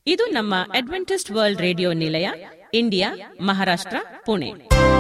ಇದು ನಮ್ಮ Adventist world radio ನಿಲಯ ಇಂಡಿಯಾ ಮಹಾರಾಷ್ಟ್ರ ಪುಣೆ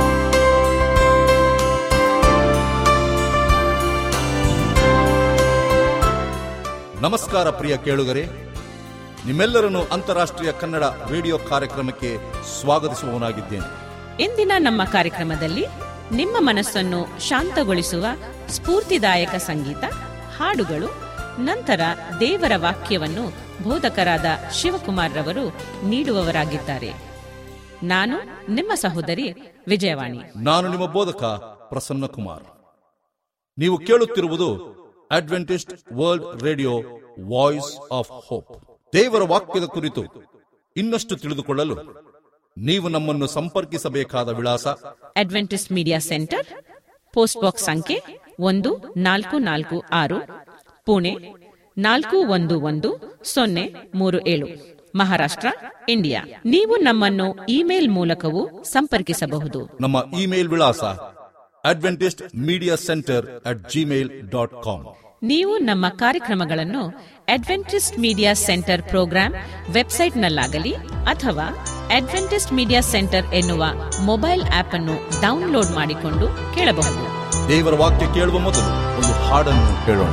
ನಮಸ್ಕಾರ ಪ್ರಿಯ ಕೇಳುಗರೆ ನಿಮ್ಮೆಲ್ಲರನ್ನು ಅಂತಾರಾಷ್ಟ್ರೀಯ ಕನ್ನಡ ರೇಡಿಯೋ ಕಾರ್ಯಕ್ರಮಕ್ಕೆ ಸ್ವಾಗತಿಸುವವನಾಗಿದ್ದೇನೆ ಇಂದಿನ ನಮ್ಮ ಕಾರ್ಯಕ್ರಮದಲ್ಲಿ ನಿಮ್ಮ ಮನಸ್ಸನ್ನು ಶಾಂತಗೊಳಿಸುವ ಸ್ಫೂರ್ತಿದಾಯಕ ಸಂಗೀತ ಹಾಡುಗಳು ನಂತರ ದೇವರ ವಾಕ್ಯವನ್ನು ಬೋಧಕರಾದ ಶಿವಕುಮಾರ್ ರವರು ನೀಡುವವರಾಗಿದ್ದಾರೆ ನಾನು ನಿಮ್ಮ ಸಹೋದರಿ ವಿಜಯವಾಣಿ ನಾನು ನಿಮ್ಮ ಬೋಧಕ ಪ್ರಸನ್ನ ಕುಮಾರ್ ನೀವು ಕೇಳುತ್ತಿರುವುದು Adventist world radio voice of hope ದೇವರ ವಾಕ್ಯದ ಕುರಿತು ಇನ್ನಷ್ಟು ತಿಳಿದುಕೊಳ್ಳಲು ನೀವು ನಮ್ಮನ್ನು ಸಂಪರ್ಕಿಸಬೇಕಾದ ವಿಳಾಸ Adventist media centre post box ಸಂಖ್ಯೆ ಒಂದು ನಾಲ್ಕು ನಾಲ್ಕು ಆರು ಪುಣೆ ನಾಲ್ಕು ಒಂದು ಒಂದು ಸೊನ್ನೆ ಮೂರು ಏಳು ಮಹಾರಾಷ್ಟ್ರ ಇಂಡಿಯಾ ನೀವು ನಮ್ಮನ್ನು ಇಮೇಲ್ ಮೂಲಕವೂ ಸಂಪರ್ಕಿಸಬಹುದು ನಮ್ಮ ಇಮೇಲ್ ವಿಳಾಸ Adventist media centre at Gmail dot com ನೀವು ನಮ್ಮ ಕಾರ್ಯಕ್ರಮಗಳನ್ನು ಅಡ್ವೆಂಟಿಸ್ಟ್ ಮೀಡಿಯಾ ಸೆಂಟರ್ ಪ್ರೋಗ್ರಾಂ ವೆಬ್ಸೈಟ್ನಲ್ಲಾಗಲಿ ಅಥವಾ ಅಡ್ವೆಂಟಿಸ್ಟ್ ಮೀಡಿಯಾ ಸೆಂಟರ್ ಎನ್ನುವ ಮೊಬೈಲ್ ಆಪ್ ಅನ್ನು ಡೌನ್ಲೋಡ್ ಮಾಡಿಕೊಂಡು ಕೇಳಬಹುದು ದೇವರ ವಾಕ್ಯ ಕೇಳುವ ಮೊದಲು ಒಂದು ಹಾಡನ್ನು ಕೇಳೋಣ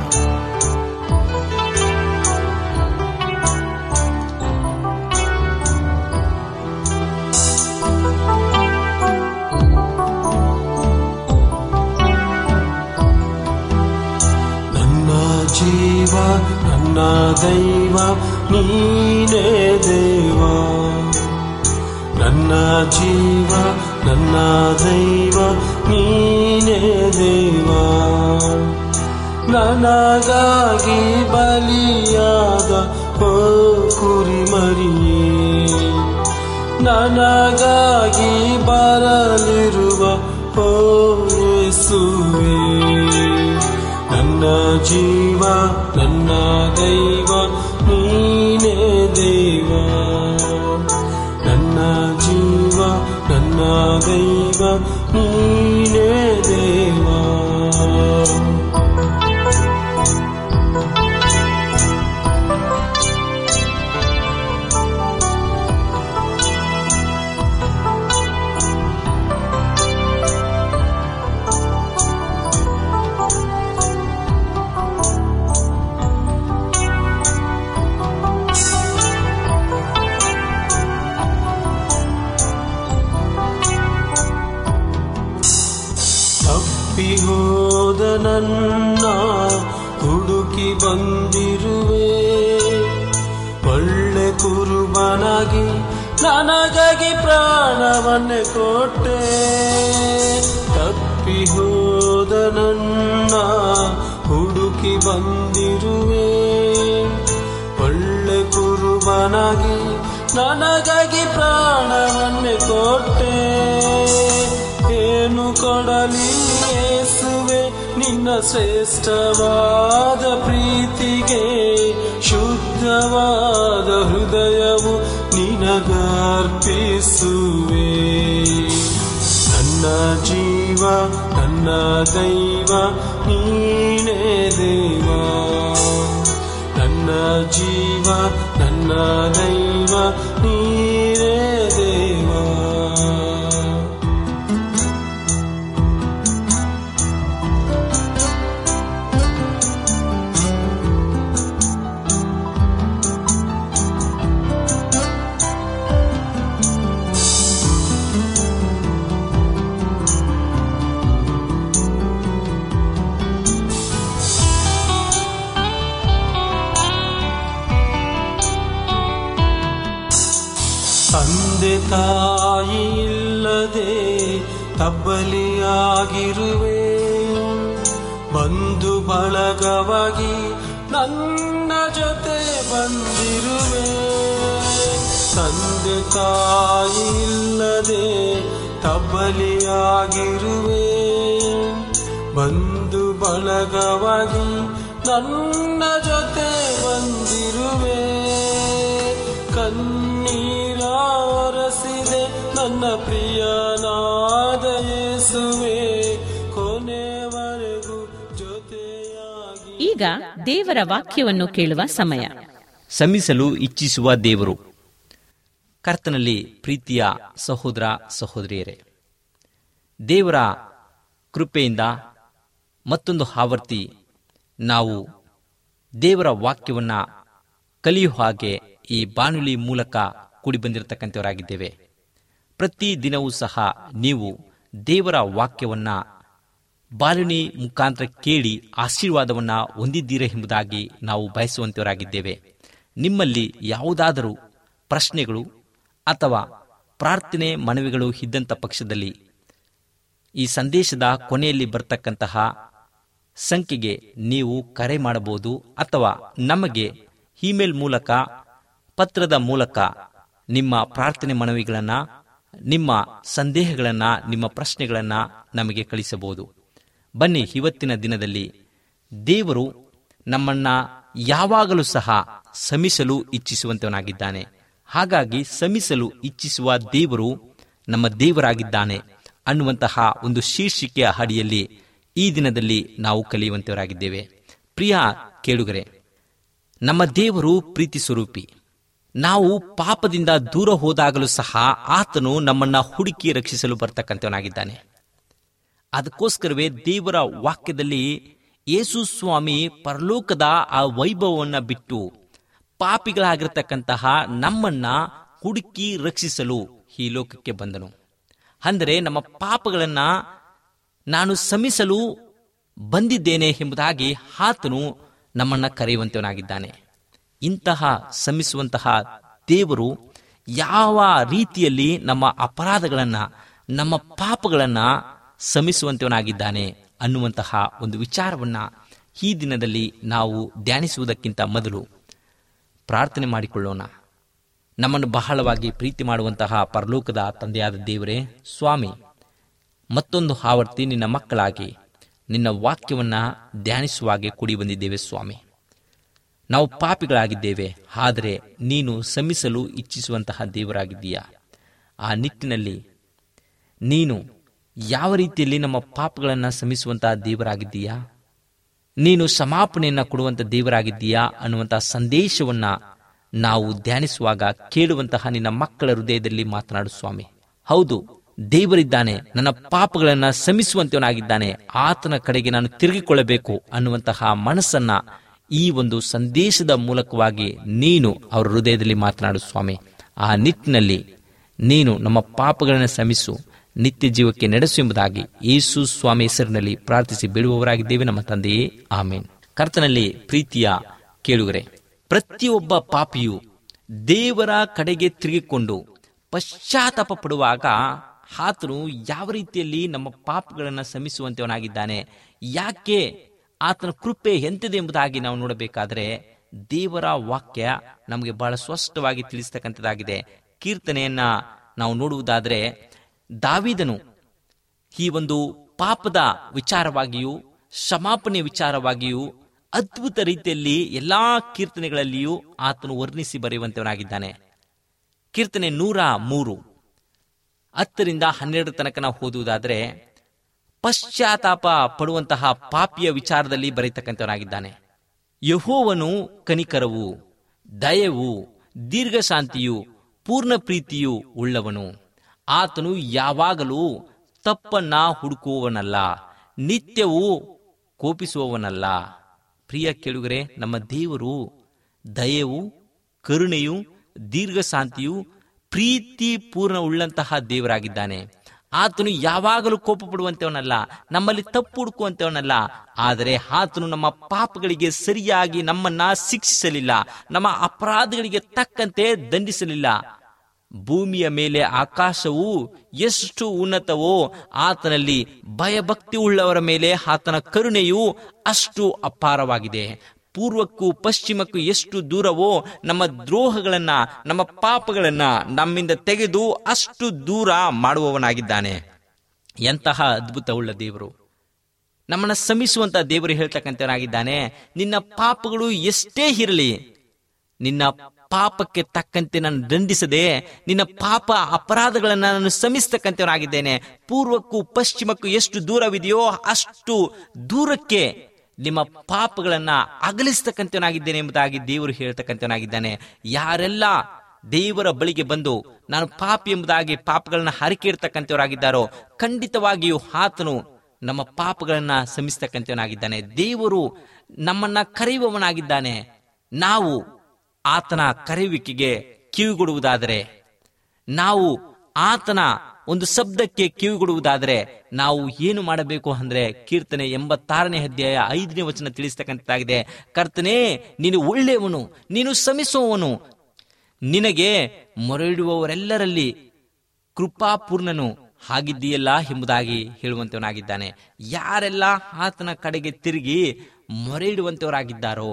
ನನ್ನ ಜೀವ ನನ್ನ ದೈವ ನೀನೇ ದೇವ ನನ್ನ ಜೀವ ನನ್ನ ದೈವ ನೀನೇ ದೇವ ನನಗಾಗಿ ಬಲಿಯಾದ ಓ ಕುರಿಮರಿಯೇ ನನಗಾಗಿ ಬರಲಿರುವ ಓ ಯೇಸುವೇ ನನ್ನ ಜೀವ ನನ್ನ ದೈವ ನೀನೇ ದೇವ ನನ್ನ ಜೀವ ನನ್ನ ದೈವ ನೀನೇ ದೇವ ತಪ್ಪಿ ಹೋದ ನನ್ನ ಹುಡುಕಿ ಬಂದಿರುವೆ ಒಳ್ಳೆ ಕುರುಬನಾಗಿ ನನಗಾಗಿ ಪ್ರಾಣವನ್ನೇ ಕೊಟ್ಟೆ ತಪ್ಪಿ ಹೋದ ನನ್ನ ಹುಡುಕಿ ಬಂದಿರುವೆ ಒಳ್ಳೆ ಕುರುಬನಾಗಿ ನನಗಾಗಿ ಪ್ರಾಣವನ್ನೇ ಕೊಟ್ಟೆ ಏನು ಕೊಡಲಿ ಯೇಸುವೆ ನಿನ್ನ ಶ್ರೇಷ್ಠವಾದ ಪ್ರೀತಿಗೆ ಶುದ್ಧವಾದ ಹೃದಯವು ನಿನಗರ್ಪಿಸುವೆ ನನ್ನ ಜೀವ ನನ್ನ ದೈವ ನೀನೇ ದೇವ ನನ್ನ ಜೀವ ನನ್ನ ದೈವ ನೀನೇ ದೇವ ತಂದೆ ತಾಯಿ ಇಲ್ಲದೆ ತಬ್ಬಲಿಯಾಗಿರುವೆ ಬಂಧು ಬಳಗವಾಗಿ ನನ್ನ ಜೊತೆ ಬಂದಿರುವೆ ತಂದೆ ತಾಯಿ ಇಲ್ಲದೆ ತಬ್ಬಲಿಯಾಗಿರುವೆ ಬಂಧು ಬಳಗವಾಗಿ ನನ್ನ ಜೊತೆ ಬಂದಿರುವೆ ಕಣ್ಣೀರಾರಸಿದೆ ನನ್ನ ಪ್ರಿಯನಾದ ಯೇಸುವೆ ಕೊನೆವರೆಗೂ ಜೊತೆಯಾಗಿ ಈಗ ದೇವರ ವಾಕ್ಯವನ್ನು ಕೇಳುವ ಸಮಯ ಶಮಿಸಲು ಇಚ್ಛಿಸುವ ದೇವರು ಕರ್ತನಲ್ಲಿ ಪ್ರೀತಿಯ ಸಹೋದರ ಸಹೋದರಿಯರೇ ದೇವರ ಕೃಪೆಯಿಂದ ಮತ್ತೊಂದು ಆವರ್ತಿ ನಾವು ದೇವರ ವಾಕ್ಯವನ್ನು ಕಲಿಯುವ ಹಾಗೆ ಈ ಬಾನುಲಿ ಮೂಲಕ ಕೂಡಿ ಬಂದಿರತಕ್ಕಂಥವರಾಗಿದ್ದೇವೆ ಪ್ರತಿ ದಿನವೂ ಸಹ ನೀವು ದೇವರ ವಾಕ್ಯವನ್ನ ಬಾಲುನಿ ಮುಖಾಂತರ ಕೇಳಿ ಆಶೀರ್ವಾದವನ್ನ ಹೊಂದಿದ್ದೀರಾ ಎಂಬುದಾಗಿ ನಾವು ಬಯಸುವಂತವರಾಗಿದ್ದೇವೆ ನಿಮ್ಮಲ್ಲಿ ಯಾವುದಾದರೂ ಪ್ರಶ್ನೆಗಳು ಅಥವಾ ಪ್ರಾರ್ಥನೆ ಮನವಿಗಳು ಇದ್ದಂಥ ಪಕ್ಷದಲ್ಲಿ ಈ ಸಂದೇಶದ ಕೊನೆಯಲ್ಲಿ ಬರ್ತಕ್ಕಂತಹ ಸಂಖ್ಯೆಗೆ ನೀವು ಕರೆ ಮಾಡಬಹುದು ಅಥವಾ ನಮಗೆ ಇಮೇಲ್ ಮೂಲಕ ಪತ್ರದ ಮೂಲಕ ನಿಮ್ಮ ಪ್ರಾರ್ಥನೆ ಮನವಿಗಳನ್ನು ನಿಮ್ಮ ಸಂದೇಹಗಳನ್ನು ನಿಮ್ಮ ಪ್ರಶ್ನೆಗಳನ್ನು ನಮಗೆ ಕಳಿಸಬಹುದು ಬನ್ನಿ ಇವತ್ತಿನ ದಿನದಲ್ಲಿ ದೇವರು ನಮ್ಮನ್ನ ಯಾವಾಗಲೂ ಸಹ ಸಮಿಸಲು ಇಚ್ಛಿಸುವಂತವನಾಗಿದ್ದಾನೆ ಹಾಗಾಗಿ ಸಮಿಸಲು ಇಚ್ಛಿಸುವ ದೇವರು ನಮ್ಮ ದೇವರಾಗಿದ್ದಾನೆ ಅನ್ನುವಂತಹ ಒಂದು ಶೀರ್ಷಿಕೆಯ ಅಡಿಯಲ್ಲಿ ಈ ದಿನದಲ್ಲಿ ನಾವು ಕಲಿಯುವಂತವರಾಗಿದ್ದೇವೆ ಪ್ರಿಯ ಕೇಳುಗರೆ ನಮ್ಮ ದೇವರು ಪ್ರೀತಿ ಸ್ವರೂಪಿ ನಾವು ಪಾಪದಿಂದ ದೂರ ಹೋದಾಗಲೂ ಸಹ ಆತನು ನಮ್ಮನ್ನ ಹುಡುಕಿ ರಕ್ಷಿಸಲು ಬರ್ತಕ್ಕಂಥವನಾಗಿದ್ದಾನೆ ಅದಕ್ಕೋಸ್ಕರವೇ ದೇವರ ವಾಕ್ಯದಲ್ಲಿ ಯೇಸು ಸ್ವಾಮಿ ಪರಲೋಕದ ಆ ವೈಭವವನ್ನು ಬಿಟ್ಟು ಪಾಪಿಗಳಾಗಿರ್ತಕ್ಕಂತಹ ನಮ್ಮನ್ನ ಹುಡುಕಿ ರಕ್ಷಿಸಲು ಈ ಲೋಕಕ್ಕೆ ಬಂದನು ಅಂದರೆ ನಮ್ಮ ಪಾಪಗಳನ್ನ ನಾನು ಸಮಿಸಲು ಬಂದಿದ್ದೇನೆ ಎಂಬುದಾಗಿ ಆತನು ನಮ್ಮನ್ನ ಕರೆಯುವಂತವನಾಗಿದ್ದಾನೆ ಇಂತಹ ಸಮಿಸುವಂತಹ ದೇವರು ಯಾವ ರೀತಿಯಲ್ಲಿ ನಮ್ಮ ಅಪರಾಧಗಳನ್ನ ನಮ್ಮ ಪಾಪಗಳನ್ನ ಸಮಿಸುವಂತವನಾಗಿದ್ದಾನೆ ಅನ್ನುವಂತಹ ಒಂದು ವಿಚಾರವನ್ನ ಈ ದಿನದಲ್ಲಿ ನಾವು ಧ್ಯಾನಿಸುವುದಕ್ಕಿಂತ ಮೊದಲು ಪ್ರಾರ್ಥನೆ ಮಾಡಿಕೊಳ್ಳೋಣ ನಮ್ಮನ್ನು ಬಹಳವಾಗಿ ಪ್ರೀತಿ ಮಾಡುವಂತಹ ಪರಲೋಕದ ತಂದೆಯಾದ ದೇವರೇ ಸ್ವಾಮಿ ಮತ್ತೊಂದು ಆವರ್ತಿ ನಿನ್ನ ಮಕ್ಕಳಾಗಿ ನಿನ್ನ ವಾಕ್ಯವನ್ನ ಧ್ಯಾನಿಸುವಾಗೆ ಕೂಡಿ ಬಂದಿದ್ದೇವೆ ಸ್ವಾಮಿ ನಾವು ಪಾಪಿಗಳಾಗಿದ್ದೇವೆ ಆದರೆ ನೀನು ಸಮಿಸಲು ಇಚ್ಛಿಸುವಂತಹ ದೇವರಾಗಿದ್ದೀಯಾ ಆ ನಿಟ್ಟಿನಲ್ಲಿ ನೀನು ಯಾವ ರೀತಿಯಲ್ಲಿ ನಮ್ಮ ಪಾಪಗಳನ್ನು ಸಮಿಸುವಂತಹ ದೇವರಾಗಿದ್ದೀಯಾ ನೀನು ಸಮಾಪಣೆಯನ್ನು ಕೊಡುವಂಥ ದೇವರಾಗಿದ್ದೀಯಾ ಅನ್ನುವಂತಹ ಸಂದೇಶವನ್ನ ನಾವು ಧ್ಯಾನಿಸುವಾಗ ಕೇಳುವಂತಹ ನಿನ್ನ ಮಕ್ಕಳ ಹೃದಯದಲ್ಲಿ ಮಾತನಾಡು ಸ್ವಾಮಿ ಹೌದು ದೇವರಿದ್ದಾನೆ ನನ್ನ ಪಾಪಗಳನ್ನು ಸಮಿಸುವಂತವನಾಗಿದ್ದಾನೆ ಆತನ ಕಡೆಗೆ ನಾನು ತಿರುಗಿಕೊಳ್ಳಬೇಕು ಅನ್ನುವಂತಹ ಮನಸ್ಸನ್ನ ಈ ಒಂದು ಸಂದೇಶದ ಮೂಲಕವಾಗಿ ನೀನು ಅವರ ಹೃದಯದಲ್ಲಿ ಮಾತನಾಡು ಸ್ವಾಮಿ ಆ ನಿಟ್ಟಿನಲ್ಲಿ ನೀನು ನಮ್ಮ ಪಾಪಗಳನ್ನು ಸಮಿಸು ನಿತ್ಯ ಜೀವಕ್ಕೆ ನಡೆಸು ಎಂಬುದಾಗಿ ಯೇಸು ಸ್ವಾಮಿ ಹೆಸರಿನಲ್ಲಿ ಪ್ರಾರ್ಥಿಸಿ ಬಿಡುವವರಾಗಿದ್ದೇವೆ ನಮ್ಮ ತಂದೆಯೇ ಆಮೇನ್ ಕರ್ತನಲ್ಲಿ ಪ್ರೀತಿಯ ಕೇಳುಗರೆ ಪ್ರತಿಯೊಬ್ಬ ಪಾಪಿಯು ದೇವರ ಕಡೆಗೆ ತಿರುಗಿಕೊಂಡು ಪಶ್ಚಾತ್ತಾಪ ಪಡುವಾಗ ಆತನು ಯಾವ ರೀತಿಯಲ್ಲಿ ನಮ್ಮ ಪಾಪಗಳನ್ನು ಸಮಿಸುವಂತವನಾಗಿದ್ದಾನೆ ಯಾಕೆ ಆತನ ಕೃಪೆ ಎಂತಿದೆ ಎಂಬುದಾಗಿ ನಾವು ನೋಡಬೇಕಾದ್ರೆ ದೇವರ ವಾಕ್ಯ ನಮಗೆ ಬಹಳ ಸ್ಪಷ್ಟವಾಗಿ ತಿಳಿಸ್ತಕ್ಕಂಥದ್ದಾಗಿದೆ ಕೀರ್ತನೆಯನ್ನ ನಾವು ನೋಡುವುದಾದ್ರೆ ದಾವಿದನು ಈ ಒಂದು ಪಾಪದ ವಿಚಾರವಾಗಿಯೂ ಕ್ಷಮಾಪಣೆ ವಿಚಾರವಾಗಿಯೂ ಅದ್ಭುತ ರೀತಿಯಲ್ಲಿ ಎಲ್ಲಾ ಕೀರ್ತನೆಗಳಲ್ಲಿಯೂ ಆತನು ವರ್ಣಿಸಿ ಬರೆಯುವಂತವನಾಗಿದ್ದಾನೆ ಕೀರ್ತನೆ ನೂರ ಮೂರು ಹತ್ತರಿಂದ ಹನ್ನೆರಡು ತನಕ ನಾವು ಓದುವುದಾದ್ರೆ ಪಶ್ಚಾತ್ತಾಪ ಪಡುವಂತಹ ಪಾಪಿಯ ವಿಚಾರದಲ್ಲಿ ಬರೆಯತಕ್ಕಂಥವನಾಗಿದ್ದಾನೆ ಯಹೋವನು ಕನಿಕರವು ದಯವು ದೀರ್ಘಶಾಂತಿಯು ಪೂರ್ಣ ಪ್ರೀತಿಯು ಉಳ್ಳವನು ಆತನು ಯಾವಾಗಲೂ ತಪ್ಪನ್ನ ಹುಡುಕುವವನಲ್ಲ ನಿತ್ಯವೂ ಕೋಪಿಸುವವನಲ್ಲ ಪ್ರಿಯ ಕೇಳುಗರೆ ನಮ್ಮ ದೇವರು ದಯವು ಕರುಣೆಯು ದೀರ್ಘಶಾಂತಿಯು ಪ್ರೀತಿ ಪೂರ್ಣ ಉಳ್ಳಂತಹ ದೇವರಾಗಿದ್ದಾನೆ ಆತನು ಯಾವಾಗಲೂ ಕೋಪ ಪಡುವಂತವನಲ್ಲ ನಮ್ಮಲ್ಲಿ ತಪ್ಪು ಹುಡುಕುವಂತವನಲ್ಲ ಆದರೆ ಆತನು ನಮ್ಮ ಪಾಪಗಳಿಗೆ ಸರಿಯಾಗಿ ನಮ್ಮನ್ನ ಶಿಕ್ಷಿಸಲಿಲ್ಲ ನಮ್ಮ ಅಪರಾಧಗಳಿಗೆ ತಕ್ಕಂತೆ ದಂಡಿಸಲಿಲ್ಲ ಭೂಮಿಯ ಮೇಲೆ ಆಕಾಶವು ಎಷ್ಟು ಉನ್ನತವೋ ಆತನಲ್ಲಿ ಭಯಭಕ್ತಿ ಉಳ್ಳವರ ಮೇಲೆ ಆತನ ಕರುಣೆಯು ಅಷ್ಟು ಅಪಾರವಾಗಿದೆ ಪೂರ್ವಕ್ಕೂ ಪಶ್ಚಿಮಕ್ಕೂ ಎಷ್ಟು ದೂರವೋ ನಮ್ಮ ದ್ರೋಹಗಳನ್ನ ನಮ್ಮ ಪಾಪಗಳನ್ನ ನಮ್ಮಿಂದ ತೆಗೆದು ಅಷ್ಟು ದೂರ ಮಾಡುವವನಾಗಿದ್ದಾನೆ ಎಂತಹ ಅದ್ಭುತವುಳ್ಳ ದೇವರು ನಮ್ಮನ್ನ ಶ್ರಮಿಸುವಂತ ದೇವರು ಹೇಳ್ತಕ್ಕಂಥವನಾಗಿದ್ದಾನೆ ನಿನ್ನ ಪಾಪಗಳು ಎಷ್ಟೇ ಇರಲಿ ನಿನ್ನ ಪಾಪಕ್ಕೆ ತಕ್ಕಂತೆ ನಾನು ದಂಡಿಸದೆ ನಿನ್ನ ಪಾಪ ಅಪರಾಧಗಳನ್ನ ನಾನು ಶ್ರಮಿಸ್ತಕ್ಕಂಥವನಾಗಿದ್ದೇನೆ ಪೂರ್ವಕ್ಕೂ ಪಶ್ಚಿಮಕ್ಕೂ ಎಷ್ಟು ದೂರವಿದೆಯೋ ಅಷ್ಟು ದೂರಕ್ಕೆ ನಿಮ್ಮ ಪಾಪಗಳನ್ನ ಅಗಲಿಸ್ತಕ್ಕಂಥವನಾಗಿದ್ದೇನೆ ಎಂಬುದಾಗಿ ದೇವರು ಹೇಳ್ತಕ್ಕಂಥವನಾಗಿದ್ದಾನೆ ಯಾರೆಲ್ಲ ದೇವರ ಬಳಿಗೆ ಬಂದು ನಾನು ಪಾಪಿ ಎಂಬುದಾಗಿ ಪಾಪಗಳನ್ನ ಹರಿಕೆ ಇಡ್ತಕ್ಕಂಥವರಾಗಿದ್ದಾರೋ ಖಂಡಿತವಾಗಿಯೂ ಆತನು ನಮ್ಮ ಪಾಪಗಳನ್ನ ಶ್ರಮಿಸ್ತಕ್ಕಂಥವನಾಗಿದ್ದಾನೆ ದೇವರು ನಮ್ಮನ್ನ ಕರೆಯುವವನಾಗಿದ್ದಾನೆ ನಾವು ಆತನ ಕರೆಯುವಿಕೆಗೆ ಕಿವಿಗೊಡುವುದಾದರೆ ನಾವು ಆತನ ಒಂದು ಶಬ್ದಕ್ಕೆ ಕಿವಿಗೊಡುವುದಾದರೆ ನಾವು ಏನು ಮಾಡಬೇಕು ಅಂದ್ರೆ ಕೀರ್ತನೆ ಎಂಬತ್ತಾರನೇ ಅಧ್ಯಾಯ ಐದನೇ ವಚನ ತಿಳಿಸ್ತಕ್ಕಂಥದ್ದಾಗಿದೆ ಕರ್ತನೇ ನೀನು ಒಳ್ಳೆಯವನು ನೀನು ಶ್ರಮಿಸುವವನು ನಿನಗೆ ಮೊರೆಯಿಡುವವರೆಲ್ಲರಲ್ಲಿ ಕೃಪಾಪೂರ್ಣನು ಆಗಿದ್ದೀಯಲ್ಲ ಎಂಬುದಾಗಿ ಹೇಳುವಂತವನಾಗಿದ್ದಾನೆ ಯಾರೆಲ್ಲ ಆತನ ಕಡೆಗೆ ತಿರುಗಿ ಮೊರೆ ಇಡುವಂತವರಾಗಿದ್ದಾರೋ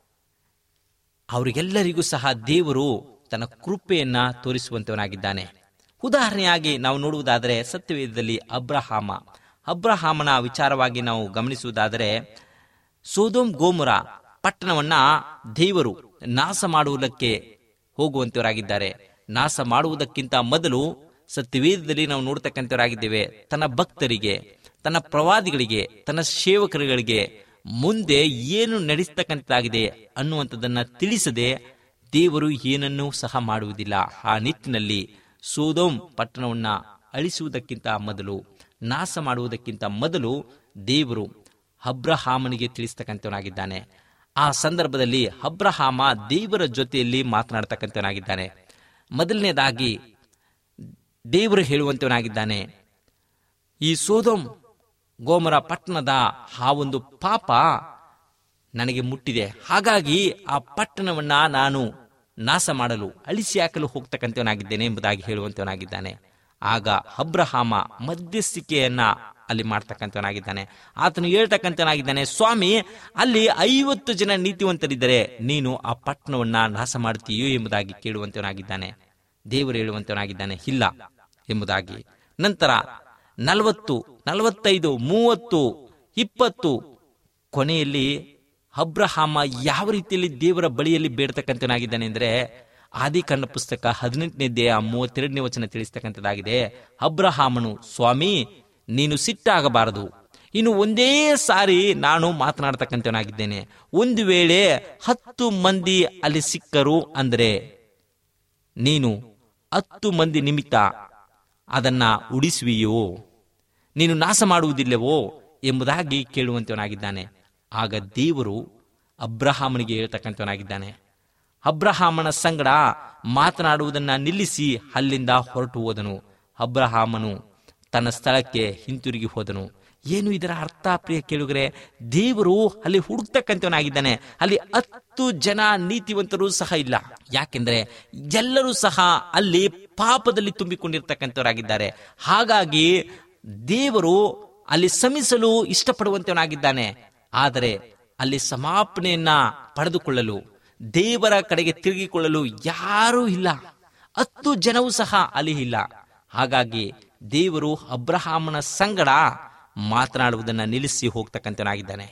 ಅವರಿಗೆಲ್ಲರಿಗೂ ಸಹ ದೇವರು ತನ್ನ ಕೃಪೆಯನ್ನ ತೋರಿಸುವಂತವನಾಗಿದ್ದಾನೆ ಉದಾಹರಣೆಯಾಗಿ ನಾವು ನೋಡುವುದಾದರೆ ಸತ್ಯವೇದದಲ್ಲಿ ಅಬ್ರಹಾಮ ಅಬ್ರಹಾಮನ ವಿಚಾರವಾಗಿ ನಾವು ಗಮನಿಸುವುದಾದರೆ ಸೋದೋಮ್ ಗೋಮುರ ಪಟ್ಟಣವನ್ನ ದೇವರು ನಾಶ ಮಾಡುವುದಕ್ಕೆ ಹೋಗುವಂತವರಾಗಿದ್ದಾರೆ ನಾಶ ಮಾಡುವುದಕ್ಕಿಂತ ಮೊದಲು ಸತ್ಯವೇದದಲ್ಲಿ ನಾವು ನೋಡ್ತಕ್ಕಂಥವರಾಗಿದ್ದೇವೆ ತನ್ನ ಭಕ್ತರಿಗೆ ತನ್ನ ಪ್ರವಾದಿಗಳಿಗೆ ತನ್ನ ಸೇವಕರುಗಳಿಗೆ ಮುಂದೆ ಏನು ನಡೆಸ್ತಕ್ಕಂಥದ್ದಾಗಿದೆ ಅನ್ನುವಂಥದ್ದನ್ನ ತಿಳಿಸದೆ ದೇವರು ಏನನ್ನೂ ಸಹ ಮಾಡುವುದಿಲ್ಲ ಆ ನಿಟ್ಟಿನಲ್ಲಿ ಸೋದೋಮ್ ಪಟ್ಟಣವನ್ನ ಅಳಿಸುವುದಕ್ಕಿಂತ ಮೊದಲು ನಾಶ ಮಾಡುವುದಕ್ಕಿಂತ ಮೊದಲು ದೇವರು ಅಬ್ರಹಾಮನಿಗೆ ತಿಳಿಸ್ತಕ್ಕಂಥವನಾಗಿದ್ದಾನೆ ಆ ಸಂದರ್ಭದಲ್ಲಿ ಅಬ್ರಹಾಮ ದೇವರ ಜೊತೆಯಲ್ಲಿ ಮಾತನಾಡ್ತಕ್ಕಂಥವನಾಗಿದ್ದಾನೆ ಮೊದಲನೇದಾಗಿ ದೇವರು ಹೇಳುವಂತವನಾಗಿದ್ದಾನೆ ಈ ಸೋದೋಮ್ ಗೋಮರ ಪಟ್ಟಣದ ಆ ಒಂದು ಪಾಪ ನನಗೆ ಮುಟ್ಟಿದೆ ಹಾಗಾಗಿ ಆ ಪಟ್ಟಣವನ್ನ ನಾನು ನಾಶ ಮಾಡಲು ಅಳಿಸಿ ಹಾಕಲು ಹೋಗ್ತಕ್ಕಂಥವನಾಗಿದ್ದೇನೆ ಎಂಬುದಾಗಿ ಹೇಳುವಂತವನಾಗಿದ್ದಾನೆ ಆಗ ಅಬ್ರಹಾಮ ಮಧ್ಯಸ್ಥಿಕೆಯನ್ನ ಅಲ್ಲಿ ಮಾಡ್ತಕ್ಕಂಥವನಾಗಿದ್ದಾನೆ ಆತನು ಹೇಳ್ತಕ್ಕಂಥವನಾಗಿದ್ದಾನೆ ಸ್ವಾಮಿ ಅಲ್ಲಿ ಐವತ್ತು ಜನ ನೀತಿವಂತರಿದ್ದರೆ ನೀನು ಆ ಪಟ್ಟಣವನ್ನ ನಾಶ ಮಾಡ್ತೀಯೋ ಎಂಬುದಾಗಿ ಕೇಳುವಂತವನಾಗಿದ್ದಾನೆ ದೇವರು ಹೇಳುವಂತವನಾಗಿದ್ದಾನೆ ಇಲ್ಲ ಎಂಬುದಾಗಿ ನಂತರ ನಲವತ್ತು ನಲವತ್ತೈದು ಮೂವತ್ತು ಇಪ್ಪತ್ತು ಕೊನೆಯಲ್ಲಿ ಅಬ್ರಹಾಮ ಯಾವ ರೀತಿಯಲ್ಲಿ ದೇವರ ಬಳಿಯಲ್ಲಿ ಬೇಡ್ತಕ್ಕಂಥನಾಗಿದ್ದಾನೆ ಅಂದ್ರೆ ಆದಿಕಾಂಡ ಪುಸ್ತಕ ಹದಿನೆಂಟನೇ ದೇಹ ಮೂವತ್ತೆರಡನೇ ವಚನ ತಿಳಿಸ್ತಕ್ಕಂಥದ್ದಾಗಿದೆ ಅಬ್ರಹಾಮನು ಸ್ವಾಮಿ ನೀನು ಸಿಟ್ಟಾಗಬಾರದು ಇನ್ನು ಒಂದೇ ಸಾರಿ ನಾನು ಮಾತನಾಡ್ತಕ್ಕಂಥವನಾಗಿದ್ದೇನೆ ಒಂದು ವೇಳೆ ಹತ್ತು ಮಂದಿ ಅಲ್ಲಿ ಸಿಕ್ಕರು ಅಂದ್ರೆ ನೀನು ಹತ್ತು ಮಂದಿ ನಿಮಿತ್ತ ಅದನ್ನ ಉಡಿಸುವಿಯೋ ನೀನು ನಾಶ ಮಾಡುವುದಿಲ್ಲವೋ ಎಂಬುದಾಗಿ ಕೇಳುವಂತವನಾಗಿದ್ದಾನೆ ಆಗ ದೇವರು ಅಬ್ರಹಾಮನಿಗೆ ಹೇಳ್ತಕ್ಕಂಥವನಾಗಿದ್ದಾನೆ ಅಬ್ರಹಾಮನ ಸಂಗಡ ಮಾತನಾಡುವುದನ್ನ ನಿಲ್ಲಿಸಿ ಅಲ್ಲಿಂದ ಹೊರಟು ಹೋದನು ಅಬ್ರಹಾಮನು ತನ್ನ ಸ್ಥಳಕ್ಕೆ ಹಿಂತಿರುಗಿ ಹೋದನು ಏನು ಇದರ ಅರ್ಥ ಪ್ರಿಯ ಕೇಳುಗರೆ ದೇವರು ಅಲ್ಲಿ ಹುಡುಕ್ತಕ್ಕಂಥವನಾಗಿದ್ದಾನೆ ಅಲ್ಲಿ ಹತ್ತು ಜನ ನೀತಿವಂತರು ಸಹ ಇಲ್ಲ ಯಾಕೆಂದ್ರೆ ಎಲ್ಲರೂ ಸಹ ಅಲ್ಲಿ ಪಾಪದಲ್ಲಿ ತುಂಬಿಕೊಂಡಿರ್ತಕ್ಕಂಥವರಾಗಿದ್ದಾರೆ ಹಾಗಾಗಿ ದೇವರು ಅಲ್ಲಿ ಸಮಿಸಲು ಇಷ್ಟಪಡುವಂತವನಾಗಿದ್ದಾನೆ ಆದರೆ ಅಲ್ಲಿ ಸಮಾಪನೆಯನ್ನ ಪಡೆದುಕೊಳ್ಳಲು ದೇವರ ಕಡೆಗೆ ತಿರುಗಿಕೊಳ್ಳಲು ಯಾರೂ ಇಲ್ಲ ಹತ್ತು ಜನವೂ ಸಹ ಅಲ್ಲಿ ಇಲ್ಲ ಹಾಗಾಗಿ ದೇವರು ಅಬ್ರಹಾಮನ ಸಂಗಡ ಮಾತನಾಡುವುದನ್ನ ನಿಲ್ಲಿಸಿ ಹೋಗ್ತಕ್ಕಂಥನಾಗಿದ್ದಾನೆ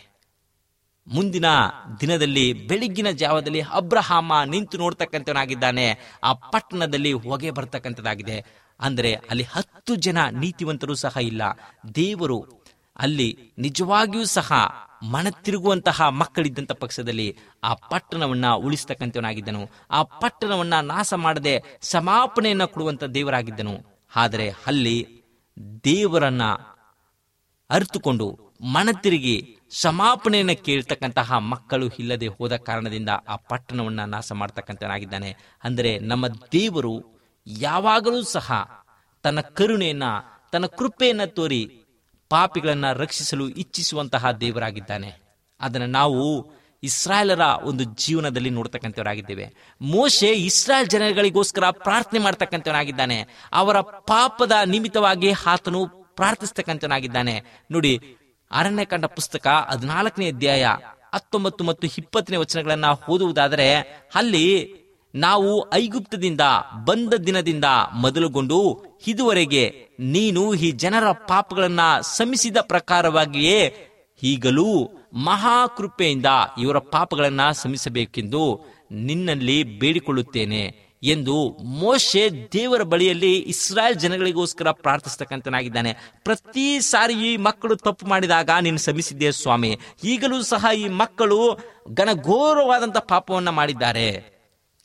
ಮುಂದಿನ ದಿನದಲ್ಲಿ ಬೆಳಿಗ್ಗಿನ ಜಾವದಲ್ಲಿ ಅಬ್ರಹಾಮ ನಿಂತು ನೋಡ್ತಕ್ಕಂಥವನಾಗಿದ್ದಾನೆ ಆ ಪಟ್ಟಣದಲ್ಲಿ ಹೊಗೆ ಬರ್ತಕ್ಕಂಥದ್ದಾಗಿದೆ ಅಂದರೆ ಅಲ್ಲಿ ಹತ್ತು ಜನ ನೀತಿವಂತರು ಸಹ ಇಲ್ಲ ದೇವರು ಅಲ್ಲಿ ನಿಜವಾಗಿಯೂ ಸಹ ಮನ ತಿರುಗುವಂತಹ ಮಕ್ಕಳಿದ್ದಂತ ಪಕ್ಷದಲ್ಲಿ ಆ ಪಟ್ಟಣವನ್ನ ಉಳಿಸ್ತಕ್ಕಂಥವನಾಗಿದ್ದನು ಆ ಪಟ್ಟಣವನ್ನ ನಾಶ ಮಾಡದೆ ಸಮಾಪನೆಯನ್ನ ಕೊಡುವಂತ ದೇವರಾಗಿದ್ದನು ಆದರೆ ಅಲ್ಲಿ ದೇವರನ್ನ ಅರಿತುಕೊಂಡು ಮನ ತಿರುಗಿ ಸಮಾಪನೆಯನ್ನ ಕೇಳ್ತಕ್ಕಂತಹ ಮಕ್ಕಳು ಇಲ್ಲದೆ ಹೋದ ಕಾರಣದಿಂದ ಆ ಪಟ್ಟಣವನ್ನ ನಾಶ ಮಾಡ್ತಕ್ಕಂಥನಾಗಿದ್ದಾನೆ ಅಂದರೆ ನಮ್ಮ ದೇವರು ಯಾವಾಗಲೂ ಸಹ ತನ್ನ ಕರುಣೆಯನ್ನ ತನ್ನ ಕೃಪೆಯನ್ನ ತೋರಿ ಪಾಪಿಗಳನ್ನ ರಕ್ಷಿಸಲು ಇಚ್ಛಿಸುವಂತಹ ದೇವರಾಗಿದ್ದಾನೆ ಅದನ್ನು ನಾವು ಇಸ್ರಾಯೇಲರ ಒಂದು ಜೀವನದಲ್ಲಿ ನೋಡ್ತಕ್ಕಂಥವರಾಗಿದ್ದೇವೆ ಮೋಶೆ ಇಸ್ರಾಯೇಲ್ ಜನಗಳಿಗೋಸ್ಕರ ಪ್ರಾರ್ಥನೆ ಮಾಡ್ತಕ್ಕಂಥವನಾಗಿದ್ದಾನೆ ಅವರ ಪಾಪದ ನಿಮಿತ್ತವಾಗಿ ಆತನು ಪ್ರಾರ್ಥಿಸ್ತಕ್ಕಂಥವನಾಗಿದ್ದಾನೆ ನೋಡಿ ಅರಣ್ಯಕಾಂಡ ಪುಸ್ತಕ ಹದಿನಾಲ್ಕನೇ ಅಧ್ಯಾಯ ಹತ್ತೊಂಬತ್ತು ಮತ್ತು ಇಪ್ಪತ್ತನೇ ವಚನಗಳನ್ನ ಓದುವುದಾದರೆ ಅಲ್ಲಿ ನಾವು ಐಗುಪ್ತದಿಂದ ಬಂದ ದಿನದಿಂದ ಮೊದಲುಗೊಂಡು ಇದುವರೆಗೆ ನೀನು ಈ ಜನರ ಪಾಪಗಳನ್ನ ಸಮಿಸಿದ ಪ್ರಕಾರವಾಗಿಯೇ ಈಗಲೂ ಮಹಾಕೃಪೆಯಿಂದ ಇವರ ಪಾಪಗಳನ್ನ ಸಮಿಸಬೇಕೆಂದು ನಿನ್ನಲ್ಲಿ ಬೇಡಿಕೊಳ್ಳುತ್ತೇನೆ ಎಂದು ಮೋಶೆ ದೇವರ ಬಳಿಯಲ್ಲಿ ಇಸ್ರಾಯೇಲ್ ಜನಗಳಿಗೋಸ್ಕರ ಪ್ರಾರ್ಥಿಸ್ತಕ್ಕಂಥನಾಗಿದ್ದಾನೆ ಪ್ರತಿ ಸಾರಿ ಈ ಮಕ್ಕಳು ತಪ್ಪು ಮಾಡಿದಾಗ ನೀನು ಸಮಿಸಿದ್ದೆ ಸ್ವಾಮಿ ಈಗಲೂ ಸಹ ಈ ಮಕ್ಕಳು ಘನಘೋರವಾದಂಥ ಪಾಪವನ್ನ ಮಾಡಿದ್ದಾರೆ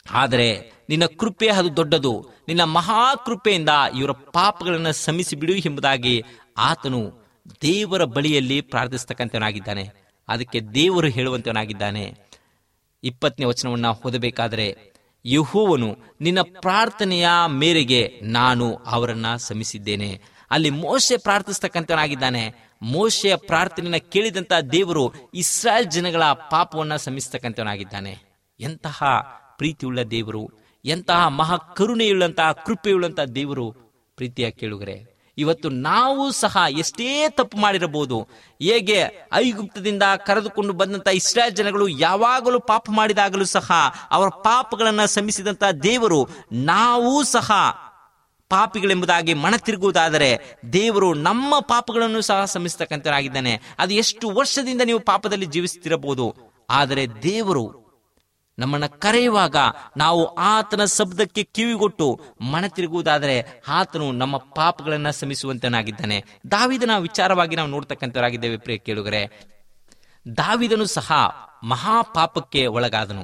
ಆದರೆ ನಿನ್ನ ಕೃಪೆ ಅದು ದೊಡ್ಡದು ನಿನ್ನ ಮಹಾಕೃಪೆಯಿಂದ ಇವರ ಪಾಪಗಳನ್ನು ಸಮಿಸಿ ಬಿಡು ಎಂಬುದಾಗಿ ಆತನು ದೇವರ ಬಳಿಯಲ್ಲಿ ಪ್ರಾರ್ಥಿಸ್ತಕ್ಕಂಥವನಾಗಿದ್ದಾನೆ ಅದಕ್ಕೆ ದೇವರು ಹೇಳುವಂತವನಾಗಿದ್ದಾನೆ ಇಪ್ಪತ್ತನೇ ವಚನವನ್ನ ಓದಬೇಕಾದರೆ ಯಹೋವನು ನಿನ್ನ ಪ್ರಾರ್ಥನೆಯ ಮೇರೆಗೆ ನಾನು ಅವರನ್ನ ಸಮಿಸಿದ್ದೇನೆ ಅಲ್ಲಿ ಮೋಶೆ ಪ್ರಾರ್ಥಿಸ್ತಕ್ಕಂಥವನಾಗಿದ್ದಾನೆ ಮೋಶೆಯ ಪ್ರಾರ್ಥನೆಯನ್ನ ಕೇಳಿದಂತ ದೇವರು ಇಸ್ರಾಯೇಲ್ ಜನಗಳ ಪಾಪವನ್ನ ಸಮಿಸ್ತಕ್ಕಂಥವನಾಗಿದ್ದಾನೆ ಎಂತಹ ಪ್ರೀತಿಯುಳ್ಳ ದೇವರು ಎಂತಹ ಮಹಾ ಕರುಣೆಯುಳ್ಳಂತಹ ಕೃಪೆಯುಳ್ಳಂತಹ ದೇವರು ಪ್ರೀತಿಯ ಕೇಳುಗರೆ ಇವತ್ತು ನಾವು ಸಹ ಎಷ್ಟೇ ತಪ್ಪು ಮಾಡಿರಬಹುದು ಹೇಗೆ ಐಗುಪ್ತದಿಂದ ಕರೆದುಕೊಂಡು ಬಂದಂತ ಇಸ್ರಾಯೇಲ್ ಜನಗಳು ಯಾವಾಗಲೂ ಪಾಪ ಮಾಡಿದಾಗಲೂ ಸಹ ಅವರ ಪಾಪಗಳನ್ನ ಸಮಿಸಿದಂತ ದೇವರು ನಾವು ಸಹ ಪಾಪಿಗಳೆಂಬುದಾಗಿ ಮನ ತಿರುಗುವುದಾದರೆ ದೇವರು ನಮ್ಮ ಪಾಪಗಳನ್ನು ಸಹ ಸಮಿಸ್ತಕ್ಕಂಥನಾಗಿದ್ದಾನೆ ಅದು ಎಷ್ಟು ವರ್ಷದಿಂದ ನೀವು ಪಾಪದಲ್ಲಿ ಜೀವಿಸುತ್ತಿರಬಹುದು ಆದರೆ ದೇವರು ನಮ್ಮನ್ನ ಕರೆಯುವಾಗ ನಾವು ಆತನ ಶಬ್ದಕ್ಕೆ ಕಿವಿಗೊಟ್ಟು ಮನ ತಿರುಗುವುದಾದರೆ ಆತನು ನಮ್ಮ ಪಾಪಗಳನ್ನ ಸಮಿಸುವಂತನಾಗಿದ್ದಾನೆ ದಾವಿದನ ವಿಚಾರವಾಗಿ ನಾವು ನೋಡ್ತಕ್ಕಂಥವರಾಗಿದ್ದೇವೆ ಪ್ರಿಯ ಕೇಳುಗರೆ ದಾವಿದನು ಸಹ ಮಹಾಪಾಪಕ್ಕೆ ಒಳಗಾದನು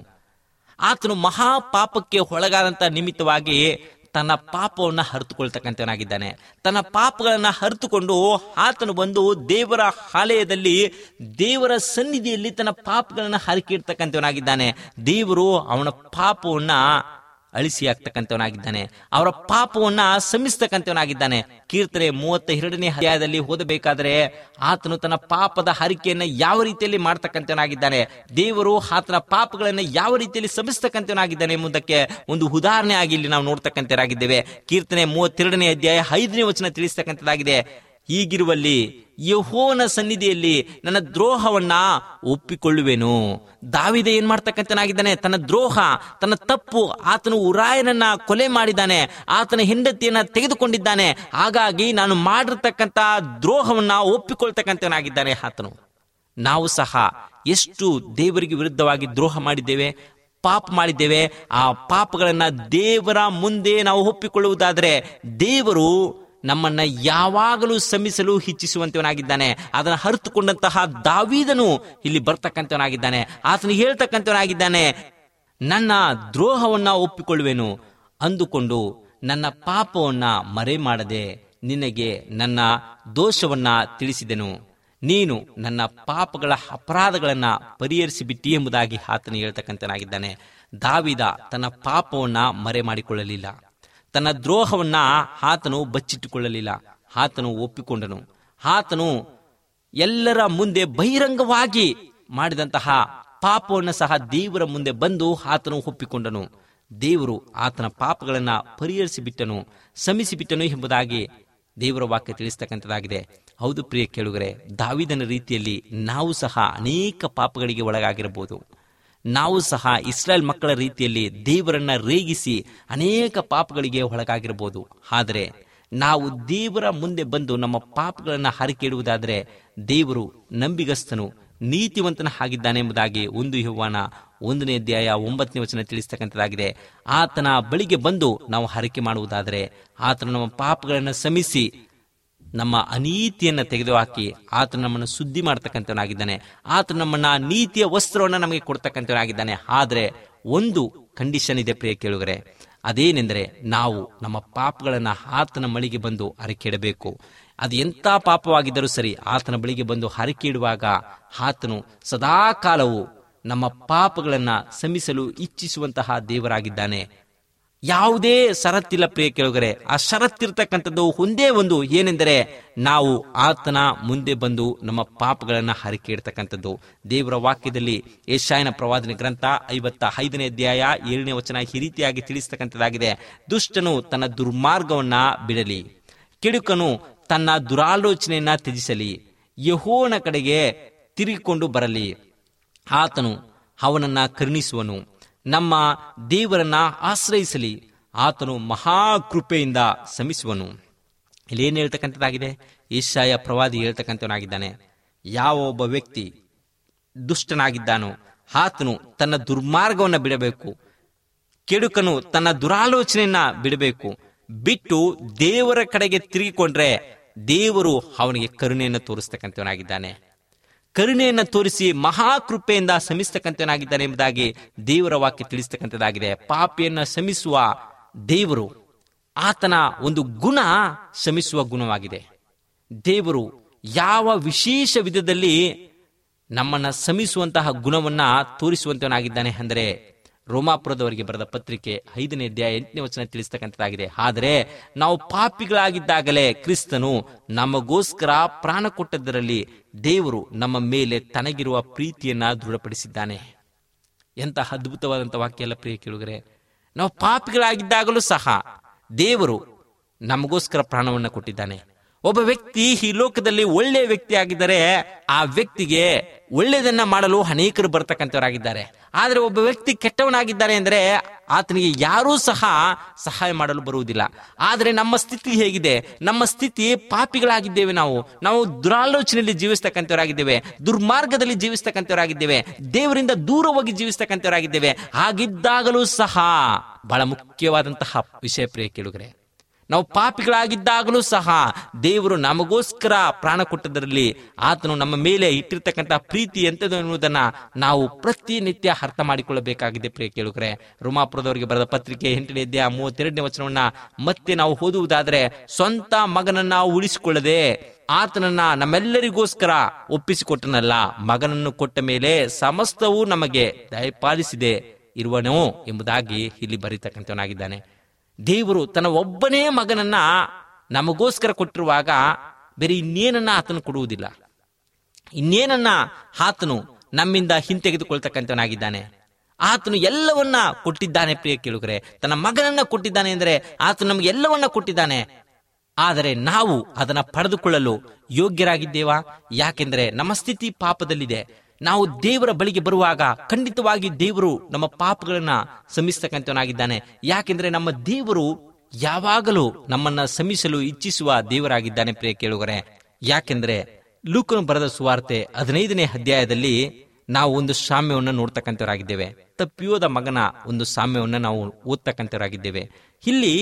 ಆತನು ಮಹಾಪಾಪಕ್ಕೆ ಒಳಗಾದಂತ ನಿಮಿತ್ತವಾಗಿ ತನ್ನ ಪಾಪವನ್ನ ಹರಿತುಕೊಳ್ತಕ್ಕಂಥವನಾಗಿದ್ದಾನೆ ತನ್ನ ಪಾಪಗಳನ್ನ ಹರಿತುಕೊಂಡು ಆತನು ಬಂದು ದೇವರ ಆಲಯದಲ್ಲಿ ದೇವರ ಸನ್ನಿಧಿಯಲ್ಲಿ ತನ್ನ ಪಾಪಗಳನ್ನ ಹರಕೆ ಇಡ್ತಕ್ಕಂಥವನಾಗಿದ್ದಾನೆ ದೇವರು ಅವನ ಪಾಪವನ್ನ ಅಳಿಸಿ ಆಗ್ತಕ್ಕಂಥವನಾಗಿದ್ದಾನೆ ಅವರ ಪಾಪವನ್ನ ಸಮಿಸ್ತಕ್ಕಂಥವನಾಗಿದ್ದಾನೆ ಕೀರ್ತನೆ ಮೂವತ್ತ ಎರಡನೇ ಅಧ್ಯಾಯದಲ್ಲಿ ಓದಬೇಕಾದ್ರೆ ಆತನು ತನ್ನ ಪಾಪದ ಹರಿಕೆಯನ್ನ ಯಾವ ರೀತಿಯಲ್ಲಿ ಮಾಡ್ತಕ್ಕಂಥವನಾಗಿದ್ದಾನೆ ದೇವರು ಆತನ ಪಾಪಗಳನ್ನ ಯಾವ ರೀತಿಯಲ್ಲಿ ಸಮಿಸ್ತಕ್ಕಂಥವನಾಗಿದ್ದಾನೆ ಎಂಬುದಕ್ಕೆ ಒಂದು ಉದಾಹರಣೆ ಆಗಿ ಇಲ್ಲಿ ನಾವು ನೋಡ್ತಕ್ಕಂಥವರಾಗಿದ್ದೇವೆ ಕೀರ್ತನೆ ಮೂವತ್ತೆರಡನೇ ಅಧ್ಯಾಯ ಐದನೇ ವಚನ ತಿಳಿಸ್ತಕ್ಕಂಥದ್ದಾಗಿದೆ ಹೀಗಿರುವಲ್ಲಿ ಯಹೋನ ಸನ್ನಿಧಿಯಲ್ಲಿ ನನ್ನ ದ್ರೋಹವನ್ನ ಒಪ್ಪಿಕೊಳ್ಳುವೆನು ದಾವಿದ ಏನ್ ಮಾಡ್ತಕ್ಕಂಥನಾಗಿದ್ದಾನೆ ತನ್ನ ದ್ರೋಹ ತನ್ನ ತಪ್ಪು ಆತನು ಉರಾಯನನ್ನ ಕೊಲೆ ಮಾಡಿದ್ದಾನೆ ಆತನ ಹೆಂಡತಿಯನ್ನ ತೆಗೆದುಕೊಂಡಿದ್ದಾನೆ ಹಾಗಾಗಿ ನಾನು ಮಾಡಿರ್ತಕ್ಕಂಥ ದ್ರೋಹವನ್ನ ಒಪ್ಪಿಕೊಳ್ತಕ್ಕಂಥವನಾಗಿದ್ದಾನೆ ಆತನು ನಾವು ಸಹ ಎಷ್ಟು ದೇವರಿಗೆ ವಿರುದ್ಧವಾಗಿ ದ್ರೋಹ ಮಾಡಿದ್ದೇವೆ ಪಾಪ ಮಾಡಿದ್ದೇವೆ ಆ ಪಾಪಗಳನ್ನ ದೇವರ ಮುಂದೆ ನಾವು ಒಪ್ಪಿಕೊಳ್ಳುವುದಾದರೆ ದೇವರು ನಮ್ಮನ್ನ ಯಾವಾಗಲೂ ಸಮಿಸಲು ಇಚ್ಛಿಸುವಂತವನಾಗಿದ್ದಾನೆ ಅದನ್ನು ಹರಿತುಕೊಂಡಂತಹ ದಾವೀದನು ಇಲ್ಲಿ ಬರ್ತಕ್ಕಂಥವನಾಗಿದ್ದಾನೆ ಆತನು ಹೇಳ್ತಕ್ಕಂಥವನಾಗಿದ್ದಾನೆ ನನ್ನ ದ್ರೋಹವನ್ನ ಒಪ್ಪಿಕೊಳ್ಳುವೆನು ಅಂದುಕೊಂಡು ನನ್ನ ಪಾಪವನ್ನ ಮರೆ ಮಾಡದೆ ನಿನಗೆ ನನ್ನ ದೋಷವನ್ನ ತಿಳಿಸಿದೆನು ನೀನು ನನ್ನ ಪಾಪಗಳ ಅಪರಾಧಗಳನ್ನ ಪರಿಹರಿಸಿ ಬಿಟ್ಟಿ ಎಂಬುದಾಗಿ ಆತನು ಹೇಳ್ತಕ್ಕಂಥನಾಗಿದ್ದಾನೆ ದಾವಿದ ತನ್ನ ಪಾಪವನ್ನ ಮರೆ ಮಾಡಿಕೊಳ್ಳಲಿಲ್ಲ ತನ್ನ ದ್ರೋಹವನ್ನ ಆತನು ಬಚ್ಚಿಟ್ಟುಕೊಳ್ಳಲಿಲ್ಲ ಆತನು ಒಪ್ಪಿಕೊಂಡನು ಆತನು ಎಲ್ಲರ ಮುಂದೆ ಬಹಿರಂಗವಾಗಿ ಮಾಡಿದಂತಹ ಪಾಪವನ್ನು ಸಹ ದೇವರ ಮುಂದೆ ಬಂದು ಆತನು ಒಪ್ಪಿಕೊಂಡನು ದೇವರು ಆತನ ಪಾಪಗಳನ್ನ ಪರಿಹರಿಸಿ ಬಿಟ್ಟನು ಸಮಿಸಿ ಬಿಟ್ಟನು ಎಂಬುದಾಗಿ ದೇವರ ವಾಕ್ಯ ತಿಳಿಸ್ತಕ್ಕಂಥದ್ದಾಗಿದೆ ಹೌದು ಪ್ರಿಯ ಕೇಳುಗರೆ ದಾವಿದನ ರೀತಿಯಲ್ಲಿ ನಾವು ಸಹ ಅನೇಕ ಪಾಪಗಳಿಗೆ ಒಳಗಾಗಿರಬಹುದು ನಾವು ಸಹ ಇಸ್ರಾಯೇಲ್ ಮಕ್ಕಳ ರೀತಿಯಲ್ಲಿ ದೇವರನ್ನ ರೇಗಿಸಿ ಅನೇಕ ಪಾಪಗಳಿಗೆ ಒಳಗಾಗಿರಬಹುದು ಆದರೆ ನಾವು ದೇವರ ಮುಂದೆ ಬಂದು ನಮ್ಮ ಪಾಪಗಳನ್ನ ಹರಿಕೆಡುವುದಾದರೆ ದೇವರು ನಂಬಿಗಸ್ತನು ನೀತಿವಂತನ ಆಗಿದ್ದಾನೆ ಎಂಬುದಾಗಿ ಒಂದು ಯವ್ವಾನ ಒಂದನೇ ಅಧ್ಯಾಯ ಒಂಬತ್ತನೇ ವಚನ ತಿಳಿಸ್ತಕ್ಕಂಥದ್ದಾಗಿದೆ ಆತನ ಬಳಿಗೆ ಬಂದು ನಾವು ಹರಕೆ ಮಾಡುವುದಾದರೆ ಆತನ ನಮ್ಮ ಪಾಪಗಳನ್ನು ಸಮಿಸಿ ನಮ್ಮ ಅನೀತಿಯನ್ನ ತೆಗೆದುಹಾಕಿ ಆತ ನಮ್ಮನ್ನು ಸುದ್ದಿ ಮಾಡ್ತಕ್ಕಂಥವನಾಗಿದ್ದಾನೆ ಆತ ನಮ್ಮನ್ನ ನೀತಿಯ ವಸ್ತ್ರವನ್ನ ನಮಗೆ ಕೊಡ್ತಕ್ಕಂಥವನಾಗಿದ್ದಾನೆ ಆದ್ರೆ ಒಂದು ಕಂಡೀಷನ್ ಇದೆ ಪ್ರಿಯ ಕೇಳುಗರೆ ಅದೇನೆಂದರೆ ನಾವು ನಮ್ಮ ಪಾಪಗಳನ್ನ ಆತನ ಮಳಿಗೆ ಬಂದು ಹರಕೆ ಇಡಬೇಕು ಅದು ಎಂಥ ಪಾಪವಾಗಿದ್ದರೂ ಸರಿ ಆತನ ಬಳಿಗೆ ಬಂದು ಹರಕೆ ಇಡುವಾಗ ಆತನು ಸದಾ ಕಾಲವು ನಮ್ಮ ಪಾಪಗಳನ್ನ ಸಮಿಸಲು ಇಚ್ಛಿಸುವಂತಹ ದೇವರಾಗಿದ್ದಾನೆ ಯಾವುದೇ ಷರತ್ತಿಲ್ಲ ಪ್ರಿಯ ಕೇಳುಗರೆ ಆ ಷರತ್ತಿರ್ತಕ್ಕಂಥದ್ದು ಒಂದೇ ಒಂದು ಏನೆಂದರೆ ನಾವು ಆತನ ಮುಂದೆ ಬಂದು ನಮ್ಮ ಪಾಪಗಳನ್ನ ಹರಕೆ ಇಡ್ತಕ್ಕಂಥದ್ದು ದೇವರ ವಾಕ್ಯದಲ್ಲಿ ಏಷಾಯನ ಪ್ರವಾದನೆ ಗ್ರಂಥ ಐವತ್ತ ಐದನೇ ಅಧ್ಯಾಯ ಏಳನೇ ವಚನ ಈ ರೀತಿಯಾಗಿ ತಿಳಿಸ್ತಕ್ಕಂಥದ್ದಾಗಿದೆ ದುಷ್ಟನು ತನ್ನ ದುರ್ಮಾರ್ಗವನ್ನ ಬಿಡಲಿ ಕೆಡುಕನು ತನ್ನ ದುರಾಲೋಚನೆಯನ್ನ ತ್ಯಜಿಸಲಿ ಯಹೋನ ಕಡೆಗೆ ತಿರುಗಿಕೊಂಡು ಬರಲಿ ಆತನು ಅವನನ್ನ ಕರುಣಿಸುವನು ನಮ್ಮ ದೇವರನ್ನ ಆಶ್ರಯಿಸಲಿ ಆತನು ಮಹಾಕೃಪೆಯಿಂದ ಶಮಿಸುವನು ಇಲ್ಲಿ ಏನ್ ಹೇಳ್ತಕ್ಕಂಥದ್ದಾಗಿದೆ ಈಶಾಯ ಪ್ರವಾದಿ ಹೇಳ್ತಕ್ಕಂಥವನಾಗಿದ್ದಾನೆ ಯಾವ ಒಬ್ಬ ವ್ಯಕ್ತಿ ದುಷ್ಟನಾಗಿದ್ದಾನೋ ಆತನು ತನ್ನ ದುರ್ಮಾರ್ಗವನ್ನ ಬಿಡಬೇಕು ಕೆಡುಕನು ತನ್ನ ದುರಾಲೋಚನೆಯನ್ನ ಬಿಡಬೇಕು ಬಿಟ್ಟು ದೇವರ ಕಡೆಗೆ ತಿರುಗಿಕೊಂಡ್ರೆ ದೇವರು ಅವನಿಗೆ ಕರುಣೆಯನ್ನು ತೋರಿಸ್ತಕ್ಕಂಥವನಾಗಿದ್ದಾನೆ ಕರುಣೆಯನ್ನ ತೋರಿಸಿ ಮಹಾಕೃಪೆಯಿಂದ ಶ್ರಮಿಸ್ತಕ್ಕಂಥನಾಗಿದ್ದಾನೆ ಎಂಬುದಾಗಿ ದೇವರ ವಾಕ್ಯ ತಿಳಿಸ್ತಕ್ಕಂಥದ್ದಾಗಿದೆ ಪಾಪಿಯನ್ನ ಶ್ರಮಿಸುವ ದೇವರು ಆತನ ಒಂದು ಗುಣ ಶ್ರಮಿಸುವ ಗುಣವಾಗಿದೆ ದೇವರು ಯಾವ ವಿಶೇಷ ವಿಧದಲ್ಲಿ ನಮ್ಮನ್ನ ಶ್ರಮಿಸುವಂತಹ ಗುಣವನ್ನ ತೋರಿಸುವಂತವನಾಗಿದ್ದಾನೆ ಅಂದರೆ ರೋಮಾಪುರದವರಿಗೆ ಬರೆದ ಪತ್ರಿಕೆ ಐದನೇ ಅಧ್ಯಾಯ ಎಂಟನೇ ವಚನ ತಿಳಿಸ್ತಕ್ಕಂಥದ್ದಾಗಿದೆ ಆದರೆ ನಾವು ಪಾಪಿಗಳಾಗಿದ್ದಾಗಲೇ ಕ್ರಿಸ್ತನು ನಮಗೋಸ್ಕರ ಪ್ರಾಣ ಕೊಟ್ಟದ್ದರಲ್ಲಿ ದೇವರು ನಮ್ಮ ಮೇಲೆ ತನಗಿರುವ ಪ್ರೀತಿಯನ್ನ ದೃಢಪಡಿಸಿದ್ದಾನೆ ಎಂತ ಅದ್ಭುತವಾದಂಥ ವಾಕ್ಯ ಎಲ್ಲ ಪ್ರಿಯ ಕೇಳುಗರೆ ನಾವು ಪಾಪಿಗಳಾಗಿದ್ದಾಗಲೂ ಸಹ ದೇವರು ನಮಗೋಸ್ಕರ ಪ್ರಾಣವನ್ನು ಕೊಟ್ಟಿದ್ದಾನೆ ಒಬ್ಬ ವ್ಯಕ್ತಿ ಈ ಲೋಕದಲ್ಲಿ ಒಳ್ಳೆಯ ವ್ಯಕ್ತಿ ಆಗಿದ್ದರೆ ಆ ವ್ಯಕ್ತಿಗೆ ಒಳ್ಳೆಯದನ್ನ ಮಾಡಲು ಅನೇಕರು ಬರ್ತಕ್ಕಂಥವರಾಗಿದ್ದಾರೆ ಆದರೆ ಒಬ್ಬ ವ್ಯಕ್ತಿ ಕೆಟ್ಟವನಾಗಿದ್ದಾರೆ ಅಂದ್ರೆ ಆತನಿಗೆ ಯಾರೂ ಸಹ ಸಹಾಯ ಮಾಡಲು ಬರುವುದಿಲ್ಲ ಆದರೆ ನಮ್ಮ ಸ್ಥಿತಿ ಹೇಗಿದೆ ನಮ್ಮ ಸ್ಥಿತಿ ಪಾಪಿಗಳಾಗಿದ್ದೇವೆ ನಾವು ನಾವು ದುರಾಲೋಚನೆಯಲ್ಲಿ ಜೀವಿಸ್ತಕ್ಕಂಥವರಾಗಿದ್ದೇವೆ ದುರ್ಮಾರ್ಗದಲ್ಲಿ ಜೀವಿಸ್ತಕ್ಕಂಥವರಾಗಿದ್ದೇವೆ ದೇವರಿಂದ ದೂರ ಹೋಗಿ ಜೀವಿಸ್ತಕ್ಕಂಥವರಾಗಿದ್ದೇವೆ ಹಾಗಿದ್ದಾಗಲೂ ಸಹ ಬಹಳ ಮುಖ್ಯವಾದಂತಹ ವಿಷಯ ಪ್ರಿಯ ಕೇಳುಗರೆ ನಾವು ಪಾಪಿಗಳಾಗಿದ್ದಾಗಲೂ ಸಹ ದೇವರು ನಮಗೋಸ್ಕರ ಪ್ರಾಣ ಕೊಟ್ಟದರಲ್ಲಿ ಆತನು ನಮ್ಮ ಮೇಲೆ ಇಟ್ಟಿರ್ತಕ್ಕಂಥ ಪ್ರೀತಿ ಎಂತದು ಎನ್ನುವುದನ್ನ ನಾವು ಪ್ರತಿನಿತ್ಯ ಅರ್ಥ ಮಾಡಿಕೊಳ್ಳಬೇಕಾಗಿದೆ ಪ್ರಿಯ ಕೇಳುಗರೆ ರುಮಾಪುರದವರಿಗೆ ಬರೆದ ಪತ್ರಿಕೆ ಎಂಟನೇ ಅಧ್ಯಾಯ ಮೂವತ್ತೆರಡನೇ ವಚನವನ್ನ ಮತ್ತೆ ನಾವು ಓದುವುದಾದ್ರೆ ಸ್ವಂತ ಮಗನನ್ನ ಉಳಿಸಿಕೊಳ್ಳದೆ ಆತನನ್ನ ನಮ್ಮೆಲ್ಲರಿಗೋಸ್ಕರ ಒಪ್ಪಿಸಿಕೊಟ್ಟನಲ್ಲ ಮಗನನ್ನು ಕೊಟ್ಟ ಮೇಲೆ ಸಮಸ್ತವೂ ನಮಗೆ ದಯಪಾಲಿಸಿದೆ ಇರುವನೋ ಎಂಬುದಾಗಿ ಇಲ್ಲಿ ಬರೀತಕ್ಕಂಥವನಾಗಿದ್ದಾನೆ ದೇವರು ತನ್ನ ಒಬ್ಬನೇ ಮಗನನ್ನ ನಮಗೋಸ್ಕರ ಕೊಟ್ಟಿರುವಾಗ ಬೇರೆ ಇನ್ನೇನನ್ನ ಆತನು ಕೊಡುವುದಿಲ್ಲ ಇನ್ನೇನನ್ನ ಆತನು ನಮ್ಮಿಂದ ಹಿಂತೆಗೆದುಕೊಳ್ತಕ್ಕಂಥವನಾಗಿದ್ದಾನೆ ಆತನು ಎಲ್ಲವನ್ನ ಕೊಟ್ಟಿದ್ದಾನೆ ಪ್ರಿಯ ಕೇಳುಗರೆ ತನ್ನ ಮಗನನ್ನ ಕೊಟ್ಟಿದ್ದಾನೆ ಅಂದರೆ ಆತನು ನಮಗೆ ಎಲ್ಲವನ್ನ ಕೊಟ್ಟಿದ್ದಾನೆ ಆದರೆ ನಾವು ಅದನ್ನ ಪಡೆದುಕೊಳ್ಳಲು ಯೋಗ್ಯರಾಗಿದ್ದೇವಾ ಯಾಕೆಂದ್ರೆ ನಮ್ಮ ಸ್ಥಿತಿ ಪಾಪದಲ್ಲಿದೆ ನಾವು ದೇವರ ಬಳಿಗೆ ಬರುವಾಗ ಖಂಡಿತವಾಗಿ ದೇವರು ನಮ್ಮ ಪಾಪಗಳನ್ನ ಶ್ರಮಿಸ್ತಕ್ಕಂಥವನಾಗಿದ್ದಾನೆ ಯಾಕೆಂದ್ರೆ ನಮ್ಮ ದೇವರು ಯಾವಾಗಲೂ ನಮ್ಮನ್ನ ಶ್ರಮಿಸಲು ಇಚ್ಛಿಸುವ ದೇವರಾಗಿದ್ದಾನೆ ಪ್ರಿಯ ಕೇಳುಗರೆ ಯಾಕೆಂದ್ರೆ ಲೂಕನು ಬರೆದ ಸುವಾರ್ತೆ ಹದಿನೈದನೇ ಅಧ್ಯಾಯದಲ್ಲಿ ನಾವು ಒಂದು ಸಾಮ್ಯವನ್ನು ನೋಡ್ತಕ್ಕಂಥವರಾಗಿದ್ದೇವೆ ತಪ್ಪಿಯೋದ ಮಗನ ಒಂದು ಸಾಮ್ಯವನ್ನು ನಾವು ಓದ್ತಕ್ಕಂಥವರಾಗಿದ್ದೇವೆ ಇಲ್ಲಿ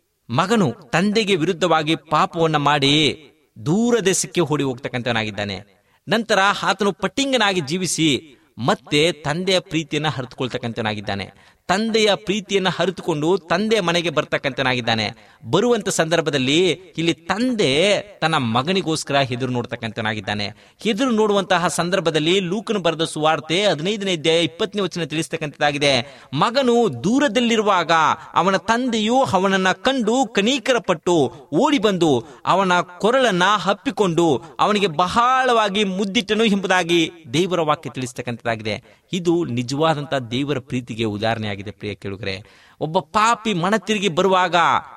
ಮಗನು ತಂದೆಗೆ ವಿರುದ್ಧವಾಗಿ ಪಾಪವನ್ನ ಮಾಡಿ ದೂರ ದೇಶಕ್ಕೆ ಓಡಿ ಹೋಗ್ತಕ್ಕಂಥವನಾಗಿದ್ದಾನೆ ನಂತರ ಆತನು ಪಟ್ಟಿಂಗನಾಗಿ ಜೀವಿಸಿ ಮತ್ತೆ ತಂದೆಯ ಪ್ರೀತಿಯನ್ನ ಹರಿದುಕೊಳ್ತಕ್ಕಂಥವನಾಗಿದ್ದಾನೆ ತಂದೆಯ ಪ್ರೀತಿಯನ್ನ ಹರಿತುಕೊಂಡು ತಂದೆಯ ಮನೆಗೆ ಬರ್ತಕ್ಕಂಥವನಾಗಿದ್ದಾನೆ ಬರುವಂತ ಸಂದರ್ಭದಲ್ಲಿ ಇಲ್ಲಿ ತಂದೆ ತನ್ನ ಮಗನಿಗೋಸ್ಕರ ಎದುರು ನೋಡ್ತಕ್ಕಂಥವನಾಗಿದ್ದಾನೆ ಎದುರು ನೋಡುವಂತಹ ಸಂದರ್ಭದಲ್ಲಿ ಲೂಕನು ಬರೆದ ಸುವಾರ್ತೆ ಹದಿನೈದನೇ ಅಧ್ಯಾಯ ಇಪ್ಪತ್ತನೇ ವಚನ ತಿಳಿಸ್ತಕ್ಕಂಥದ್ದಾಗಿದೆ ಮಗನು ದೂರದಲ್ಲಿರುವಾಗ ಅವನ ತಂದೆಯು ಅವನನ್ನ ಕಂಡು ಕನೀಕರ ಪಟ್ಟು ಓಡಿ ಬಂದು ಅವನ ಕೊರಳನ್ನ ಹಪ್ಪಿಕೊಂಡು ಅವನಿಗೆ ಬಹಳವಾಗಿ ಮುದ್ದಿಟ್ಟನು ಎಂಬುದಾಗಿ ದೇವರ ವಾಕ್ಯ ತಿಳಿಸ್ತಕ್ಕಂಥದ್ದಾಗಿದೆ ಇದು ನಿಜವಾದಂತ ದೇವರ ಪ್ರೀತಿಗೆ ಉದಾಹರಣೆಯಾಗಿದೆ ಪ್ರಿಯ ಕೇಳುಗರೆ ಒಬ್ಬ ಪಾಪಿ ಮನ ತಿರುಗಿ ಬರುವಾಗ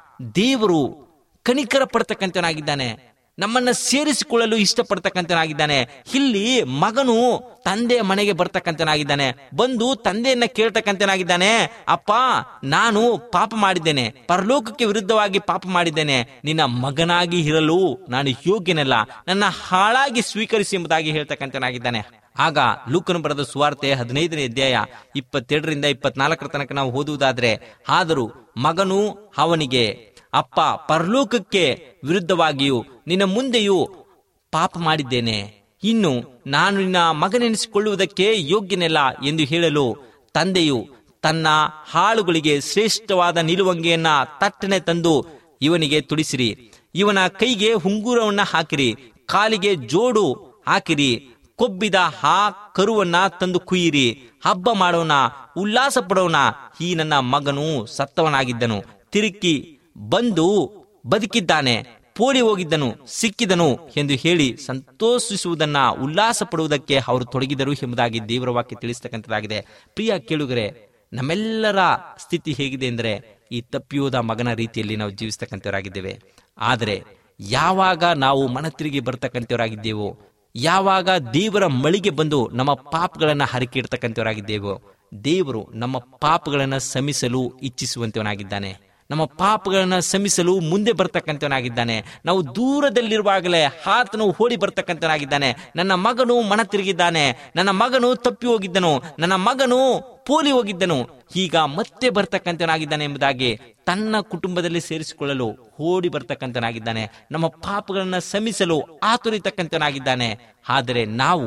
ದೇವರು ಕನಿಕರ ಪಡ್ತಕ್ಕಂಥನಾಗಿದ್ದಾನೆ ನಮ್ಮನ್ನ ಸೇರಿಸಿಕೊಳ್ಳಲು ಇಷ್ಟಪಡ್ತಕ್ಕಂಥನಾಗಿದ್ದಾನೆ ಇಲ್ಲಿ ಮಗನು ತಂದೆಯ ಮನೆಗೆ ಬರ್ತಕ್ಕಂಥನಾಗಿದ್ದಾನೆ ಬಂದು ತಂದೆಯನ್ನ ಕೇಳ್ತಕ್ಕಂಥನಾಗಿದ್ದಾನೆ ಅಪ್ಪ ನಾನು ಪಾಪ ಮಾಡಿದ್ದೇನೆ ಪರಲೋಕಕ್ಕೆ ವಿರುದ್ಧವಾಗಿ ಪಾಪ ಮಾಡಿದ್ದೇನೆ ನಿನ್ನ ಮಗನಾಗಿ ಇರಲು ನಾನು ಯೋಗ್ಯನಲ್ಲ ನನ್ನ ಹಾಳಾಗಿ ಸ್ವೀಕರಿಸಿ ಎಂಬುದಾಗಿ ಹೇಳ್ತಕ್ಕಂಥನಾಗಿದ್ದಾನೆ ಆಗ ಲೂಕನು ಬರೆದ ಸುವಾರ್ತೆ ಹದಿನೈದನೇ ಅಧ್ಯಾಯ ಇಪ್ಪತ್ತೆರಡರಿಂದ ಇಪ್ಪತ್ನಾಲ್ಕರ ತನಕ ನಾವು ಓದುವುದಾದ್ರೆ ಆದರೂ ಮಗನು ಅವನಿಗೆ ಅಪ್ಪ ಪರಲೋಕಕ್ಕೆ ವಿರುದ್ಧವಾಗಿಯೂ ನಿನ್ನ ಮುಂದೆಯೂ ಪಾಪ ಮಾಡಿದ್ದೇನೆ ಇನ್ನು ನಾನು ನಿನ್ನ ಮಗನೆನಿಸಿಕೊಳ್ಳುವುದಕ್ಕೆ ಯೋಗ್ಯನೆಲ್ಲ ಎಂದು ಹೇಳಲು ತಂದೆಯು ತನ್ನ ಹಾಳುಗಳಿಗೆ ಶ್ರೇಷ್ಠವಾದ ನಿಲುವಂಗಿಯನ್ನ ತಟ್ಟನೆ ತಂದು ಇವನಿಗೆ ತುಡಿಸಿರಿ ಇವನ ಕೈಗೆ ಹುಂಗುರವನ್ನ ಹಾಕಿರಿ ಕಾಲಿಗೆ ಜೋಡು ಹಾಕಿರಿ ಕೊಬ್ಬಿದ ಆ ಕರುವನ್ನ ತಂದು ಕುಯ್ಯಿರಿ ಹಬ್ಬ ಮಾಡೋಣ ಉಲ್ಲಾಸ ಪಡೋಣ ಈ ನನ್ನ ಮಗನು ಸತ್ತವನಾಗಿದ್ದನು ತಿರುಕಿ ಬಂದು ಬದುಕಿದ್ದಾನೆ ಪೋಡಿ ಹೋಗಿದ್ದನು ಸಿಕ್ಕಿದನು ಎಂದು ಹೇಳಿ ಸಂತೋಷಿಸುವುದನ್ನ ಉಲ್ಲಾಸ ಪಡುವುದಕ್ಕೆ ಅವರು ತೊಡಗಿದರು ಎಂಬುದಾಗಿ ದೇವರ ವಾಕ್ಯ ತಿಳಿಸ್ತಕ್ಕಂಥದ್ದಾಗಿದೆ ಪ್ರಿಯ ಕೇಳುಗರೆ ನಮ್ಮೆಲ್ಲರ ಸ್ಥಿತಿ ಹೇಗಿದೆ ಅಂದರೆ ಈ ತಪ್ಪಿಯೋದ ಮಗನ ರೀತಿಯಲ್ಲಿ ನಾವು ಜೀವಿಸ್ತಕ್ಕಂಥವರಾಗಿದ್ದೇವೆ ಆದರೆ ಯಾವಾಗ ನಾವು ಮನ ತಿರುಗಿ ಬರ್ತಕ್ಕಂಥವರಾಗಿದ್ದೇವೋ ಯಾವಾಗ ದೇವರ ಮಳಿಗೆ ಬಂದು ನಮ್ಮ ಪಾಪಗಳನ್ನ ಹರಕೆ ಇಡ್ತಕ್ಕಂಥವರಾಗಿದ್ದೇವೋ ದೇವರು ನಮ್ಮ ಪಾಪಗಳನ್ನ ಶಮಿಸಲು ಇಚ್ಛಿಸುವಂತವನಾಗಿದ್ದಾನೆ ನಮ್ಮ ಪಾಪಗಳನ್ನ ಶಮಿಸಲು ಮುಂದೆ ಬರ್ತಕ್ಕಂಥವನಾಗಿದ್ದಾನೆ ನಾವು ದೂರದಲ್ಲಿರುವಾಗಲೇ ಆತನು ಓಡಿ ಬರ್ತಕ್ಕಂಥವನಾಗಿದ್ದಾನೆ ನನ್ನ ಮಗನು ಮನ ತಿರುಗಿದ್ದಾನೆ ನನ್ನ ಮಗನು ತಪ್ಪಿ ಹೋಗಿದ್ದನು ನನ್ನ ಮಗನು ಪೋಲಿ ಹೋಗಿದ್ದನು ಈಗ ಮತ್ತೆ ಬರ್ತಕ್ಕಂಥವನಾಗಿದ್ದಾನೆ ಎಂಬುದಾಗಿ ತನ್ನ ಕುಟುಂಬದಲ್ಲಿ ಸೇರಿಸಿಕೊಳ್ಳಲು ಓಡಿ ಬರ್ತಕ್ಕಂಥನಾಗಿದ್ದಾನೆ ನಮ್ಮ ಪಾಪಗಳನ್ನ ಶಮಿಸಲು ಆತುರಿತಕ್ಕಂಥನಾಗಿದ್ದಾನೆ ಆದರೆ ನಾವು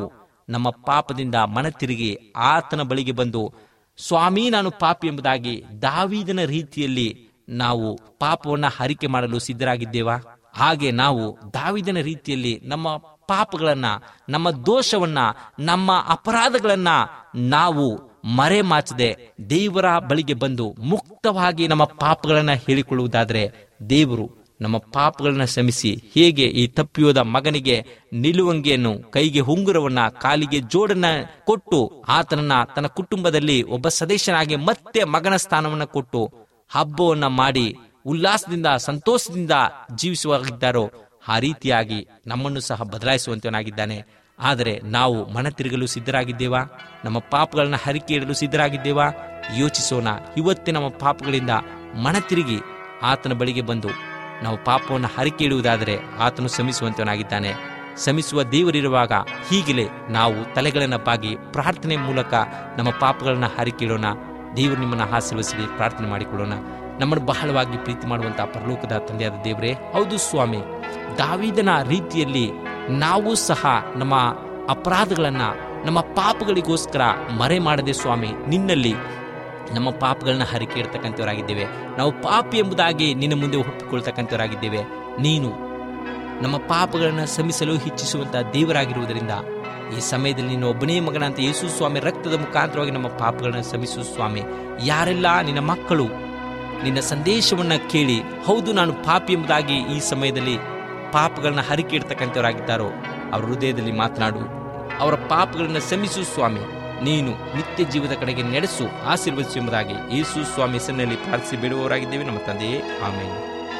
ನಮ್ಮ ಪಾಪದಿಂದ ಮನ ತಿರುಗಿ ಆತನ ಬಳಿಗೆ ಬಂದು ಸ್ವಾಮಿ ನಾನು ಪಾಪಿ ಎಂಬುದಾಗಿ ದಾವಿದನ ರೀತಿಯಲ್ಲಿ ನಾವು ಪಾಪವನ್ನ ಹರಿಕೆ ಮಾಡಲು ಸಿದ್ಧರಾಗಿದ್ದೇವಾ ಹಾಗೆ ನಾವು ದಾವಿದನ ರೀತಿಯಲ್ಲಿ ನಮ್ಮ ಪಾಪಗಳನ್ನ ನಮ್ಮ ದೋಷವನ್ನ ನಮ್ಮ ಅಪರಾಧಗಳನ್ನ ನಾವು ಮರೆಮಾಚದೆ ದೇವರ ಬಳಿಗೆ ಬಂದು ಮುಕ್ತವಾಗಿ ನಮ್ಮ ಪಾಪಗಳನ್ನ ಹೇಳಿಕೊಳ್ಳುವುದಾದರೆ ದೇವರು ನಮ್ಮ ಪಾಪಗಳನ್ನ ಶ್ರಮಿಸಿ ಹೇಗೆ ಈ ತಪ್ಪಿಯೋದ ಮಗನಿಗೆ ನಿಲುವಂಗಿಯನ್ನು ಕೈಗೆ ಉಂಗುರವನ್ನ ಕಾಲಿಗೆ ಜೋಡನ್ನ ಕೊಟ್ಟು ಆತನನ್ನ ತನ್ನ ಕುಟುಂಬದಲ್ಲಿ ಒಬ್ಬ ಸದಸ್ಯನಾಗಿ ಮತ್ತೆ ಮಗನ ಸ್ಥಾನವನ್ನ ಕೊಟ್ಟು ಹಬ್ಬವನ್ನ ಮಾಡಿ ಉಲ್ಲಾಸದಿಂದ ಸಂತೋಷದಿಂದ ಜೀವಿಸುವಾಗಿದ್ದಾರೋ ಆ ರೀತಿಯಾಗಿ ನಮ್ಮನ್ನು ಸಹ ಬದಲಾಯಿಸುವಂತವನಾಗಿದ್ದಾನೆ ಆದರೆ ನಾವು ಮನ ತಿರುಗಲು ಸಿದ್ಧರಾಗಿದ್ದೇವಾ ನಮ್ಮ ಪಾಪಗಳನ್ನ ಹರಿಕೆ ಇಡಲು ಸಿದ್ಧರಾಗಿದ್ದೇವಾ ಯೋಚಿಸೋಣ ಇವತ್ತೇ ನಮ್ಮ ಪಾಪಗಳಿಂದ ಮನ ತಿರುಗಿ ಆತನ ಬಳಿಗೆ ಬಂದು ನಾವು ಪಾಪವನ್ನು ಹರಿಕೆ ಇಡುವುದಾದರೆ ಆತನು ಶ್ರಮಿಸುವಂತವನಾಗಿದ್ದಾನೆ ಶ್ರಮಿಸುವ ದೇವರಿರುವಾಗ ಹೀಗಲೇ ನಾವು ತಲೆಗಳನ್ನು ಬಾಗಿ ಪ್ರಾರ್ಥನೆ ಮೂಲಕ ನಮ್ಮ ಪಾಪಗಳನ್ನ ಹರಿಕಿಡೋಣ ದೇವರು ನಿಮ್ಮನ್ನು ಆಶೀರ್ವದಿಸಲಿ ಪ್ರಾರ್ಥನೆ ಮಾಡಿಕೊಳ್ಳೋಣ ನಮ್ಮನ್ನು ಬಹಳವಾಗಿ ಪ್ರೀತಿ ಮಾಡುವಂತಹ ಪರಲೋಕದ ತಂದೆಯಾದ ದೇವರೇ ಹೌದು ಸ್ವಾಮಿ ದಾವಿದನ ರೀತಿಯಲ್ಲಿ ನಾವು ಸಹ ನಮ್ಮ ಅಪರಾಧಗಳನ್ನ ನಮ್ಮ ಪಾಪಗಳಿಗೋಸ್ಕರ ಮರೆ ಮಾಡದೆ ಸ್ವಾಮಿ ನಿನ್ನಲ್ಲಿ ನಮ್ಮ ಪಾಪಗಳನ್ನ ಹರಿಕೆ ಇಡ್ತಕ್ಕಂಥವರಾಗಿದ್ದೇವೆ ನಾವು ಪಾಪಿ ಎಂಬುದಾಗಿ ನಿನ್ನ ಮುಂದೆ ಒಪ್ಪಿಕೊಳ್ತಕ್ಕಂಥವರಾಗಿದ್ದೇವೆ ನೀನು ನಮ್ಮ ಪಾಪಗಳನ್ನು ಶ್ರಮಿಸಲು ಹೆಚ್ಚಿಸುವಂತಹ ದೇವರಾಗಿರುವುದರಿಂದ ಈ ಸಮಯದಲ್ಲಿ ನಿನ್ನ ಒಬ್ಬನೇ ಮಗನಂತ ಯೇಸು ಸ್ವಾಮಿ ರಕ್ತದ ಮುಖಾಂತರವಾಗಿ ನಮ್ಮ ಪಾಪಗಳನ್ನು ಶ್ರಮಿಸು ಸ್ವಾಮಿ ಯಾರೆಲ್ಲ ನಿನ್ನ ಮಕ್ಕಳು ನಿನ್ನ ಸಂದೇಶವನ್ನ ಕೇಳಿ ಹೌದು ನಾನು ಪಾಪಿ ಎಂಬುದಾಗಿ ಈ ಸಮಯದಲ್ಲಿ ಪಾಪಗಳನ್ನ ಹರಿಕೆ ಇಡ್ತಕ್ಕಂಥವರಾಗಿದ್ದಾರೋ ಅವರ ಹೃದಯದಲ್ಲಿ ಮಾತನಾಡು ಅವರ ಪಾಪಗಳನ್ನು ಶ್ರಮಿಸು ಸ್ವಾಮಿ ನೀನು ನಿತ್ಯ ಜೀವದ ಕಡೆಗೆ ನಡೆಸು ಆಶೀರ್ವದಿಸು ಎಂಬುದಾಗಿ ಯೇಸು ಸ್ವಾಮಿ ಹೆಸರಿನಲ್ಲಿ ಪ್ರಾರ್ಥಿಸಿ ಬಿಡುವವರಾಗಿದ್ದೇವೆ ನಮ್ಮ ತಂದೆಯೇ ಆಮೇಲೆ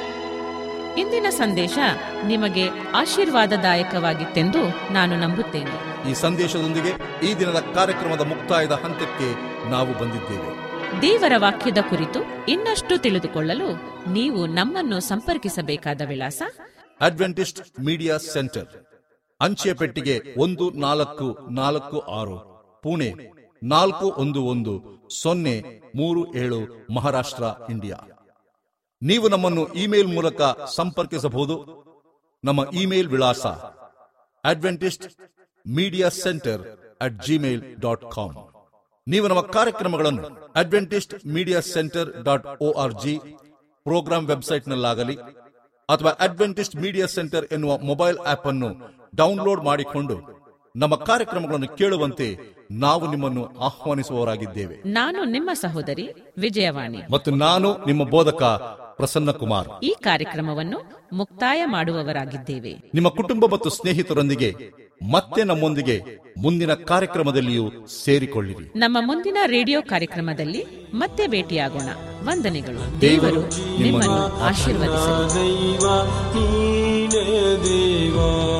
ಇಂದಿನ ಸಂದೇಶ ನಿಮಗೆ ಆಶೀರ್ವಾದದಾಯಕವಾಗಿತ್ತೆಂದು ನಾನು ನಂಬುತ್ತೇನೆ ಈ ಸಂದೇಶದೊಂದಿಗೆ ಈ ದಿನದ ಕಾರ್ಯಕ್ರಮದ ಮುಕ್ತಾಯದ ಹಂತಕ್ಕೆ ನಾವು ಬಂದಿದ್ದೇವೆ ದೇವರ ವಾಕ್ಯದ ಕುರಿತು ಇನ್ನಷ್ಟು ತಿಳಿದುಕೊಳ್ಳಲು ನೀವು ನಮ್ಮನ್ನು ಸಂಪರ್ಕಿಸಬೇಕಾದ ವಿಳಾಸ ಅಡ್ವೆಂಟಿಸ್ಟ್ ಮೀಡಿಯಾ ಸೆಂಟರ್ ಅಂಚೆ ಪೆಟ್ಟಿಗೆ ಒಂದು ನಾಲ್ಕು ನಾಲ್ಕು ಆರು ಪುಣೆ ನಾಲ್ಕು ಒಂದು ಒಂದು ಸೊನ್ನೆ ಮೂರು ಏಳು ಮಹಾರಾಷ್ಟ್ರ ಇಂಡಿಯಾ ನೀವು ನಮ್ಮನ್ನು ಇಮೇಲ್ ಮೂಲಕ ಸಂಪರ್ಕಿಸಬಹುದು ನಮ್ಮ ಇಮೇಲ್ ವಿಳಾಸ Adventist media centre at Gmail dot com ನೀವು ನಮ್ಮ ಕಾರ್ಯಕ್ರಮಗಳನ್ನು Adventist media centre dot O R G programme ವೆಬ್ಸೈಟ್ನಲ್ಲಾಗಲಿ ಅಥವಾ ಅಡ್ವೆಂಟಿಸ್ಟ್ ಮೀಡಿಯಾ ಸೆಂಟರ್ ಎನ್ನುವ ಮೊಬೈಲ್ ಆಪ್ ಅನ್ನು ಡೌನ್ಲೋಡ್ ಮಾಡಿಕೊಂಡು ನಮ್ಮ ಕಾರ್ಯಕ್ರಮಗಳನ್ನು ಕೇಳುವಂತೆ ನಾವು ನಿಮ್ಮನ್ನು ಆಹ್ವಾನಿಸುವವರಾಗಿದ್ದೇವೆ ನಾನು ನಿಮ್ಮ ಸಹೋದರಿ ವಿಜಯವಾಣಿ ಮತ್ತು ನಾನು ನಿಮ್ಮ ಬೋಧಕ ಪ್ರಸನ್ನ ಕುಮಾರ್ ಈ ಕಾರ್ಯಕ್ರಮವನ್ನು ಮುಕ್ತಾಯ ಮಾಡುವವರಾಗಿದ್ದೇವೆ ನಿಮ್ಮ ಕುಟುಂಬ ಮತ್ತು ಸ್ನೇಹಿತರೊಂದಿಗೆ ಮತ್ತೆ ನಮ್ಮೊಂದಿಗೆ ಮುಂದಿನ ಕಾರ್ಯಕ್ರಮದಲ್ಲಿಯೂ ಸೇರಿಕೊಳ್ಳಿರಿ ನಮ್ಮ ಮುಂದಿನ ರೇಡಿಯೋ ಕಾರ್ಯಕ್ರಮದಲ್ಲಿ ಮತ್ತೆ ಭೇಟಿಯಾಗೋಣ ವಂದನೆಗಳು ದೇವರು ದೇವರು ನಿಮ್ಮನ್ನು ಆಶೀರ್ವದಿಸಲಿ ದೈವ ನೀನೇ ದೇವ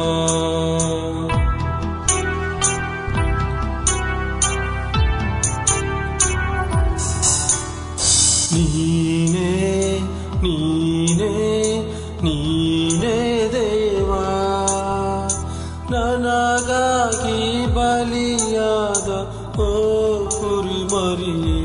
ನೀನೇ ನೀನೇ ನೀನೇ ದೇವ ನನಗಾಗಿ ಬಲಿಯಾದ ಓ ಕುರಿಮರಿಯೇ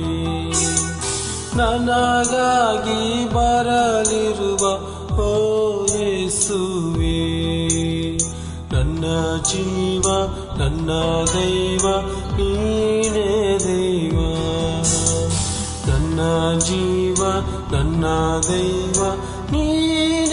ನನಗಾಗಿ ಬರಲಿರುವ ಓ ಯೇಸುವೆ ನನ್ನ ಜೀವ ನನ್ನ ದೈವ ನೀನೇ ದೇವ ನನ್ನ ಜೀವ ನನ್ನ ದೈವ ನೀನೇ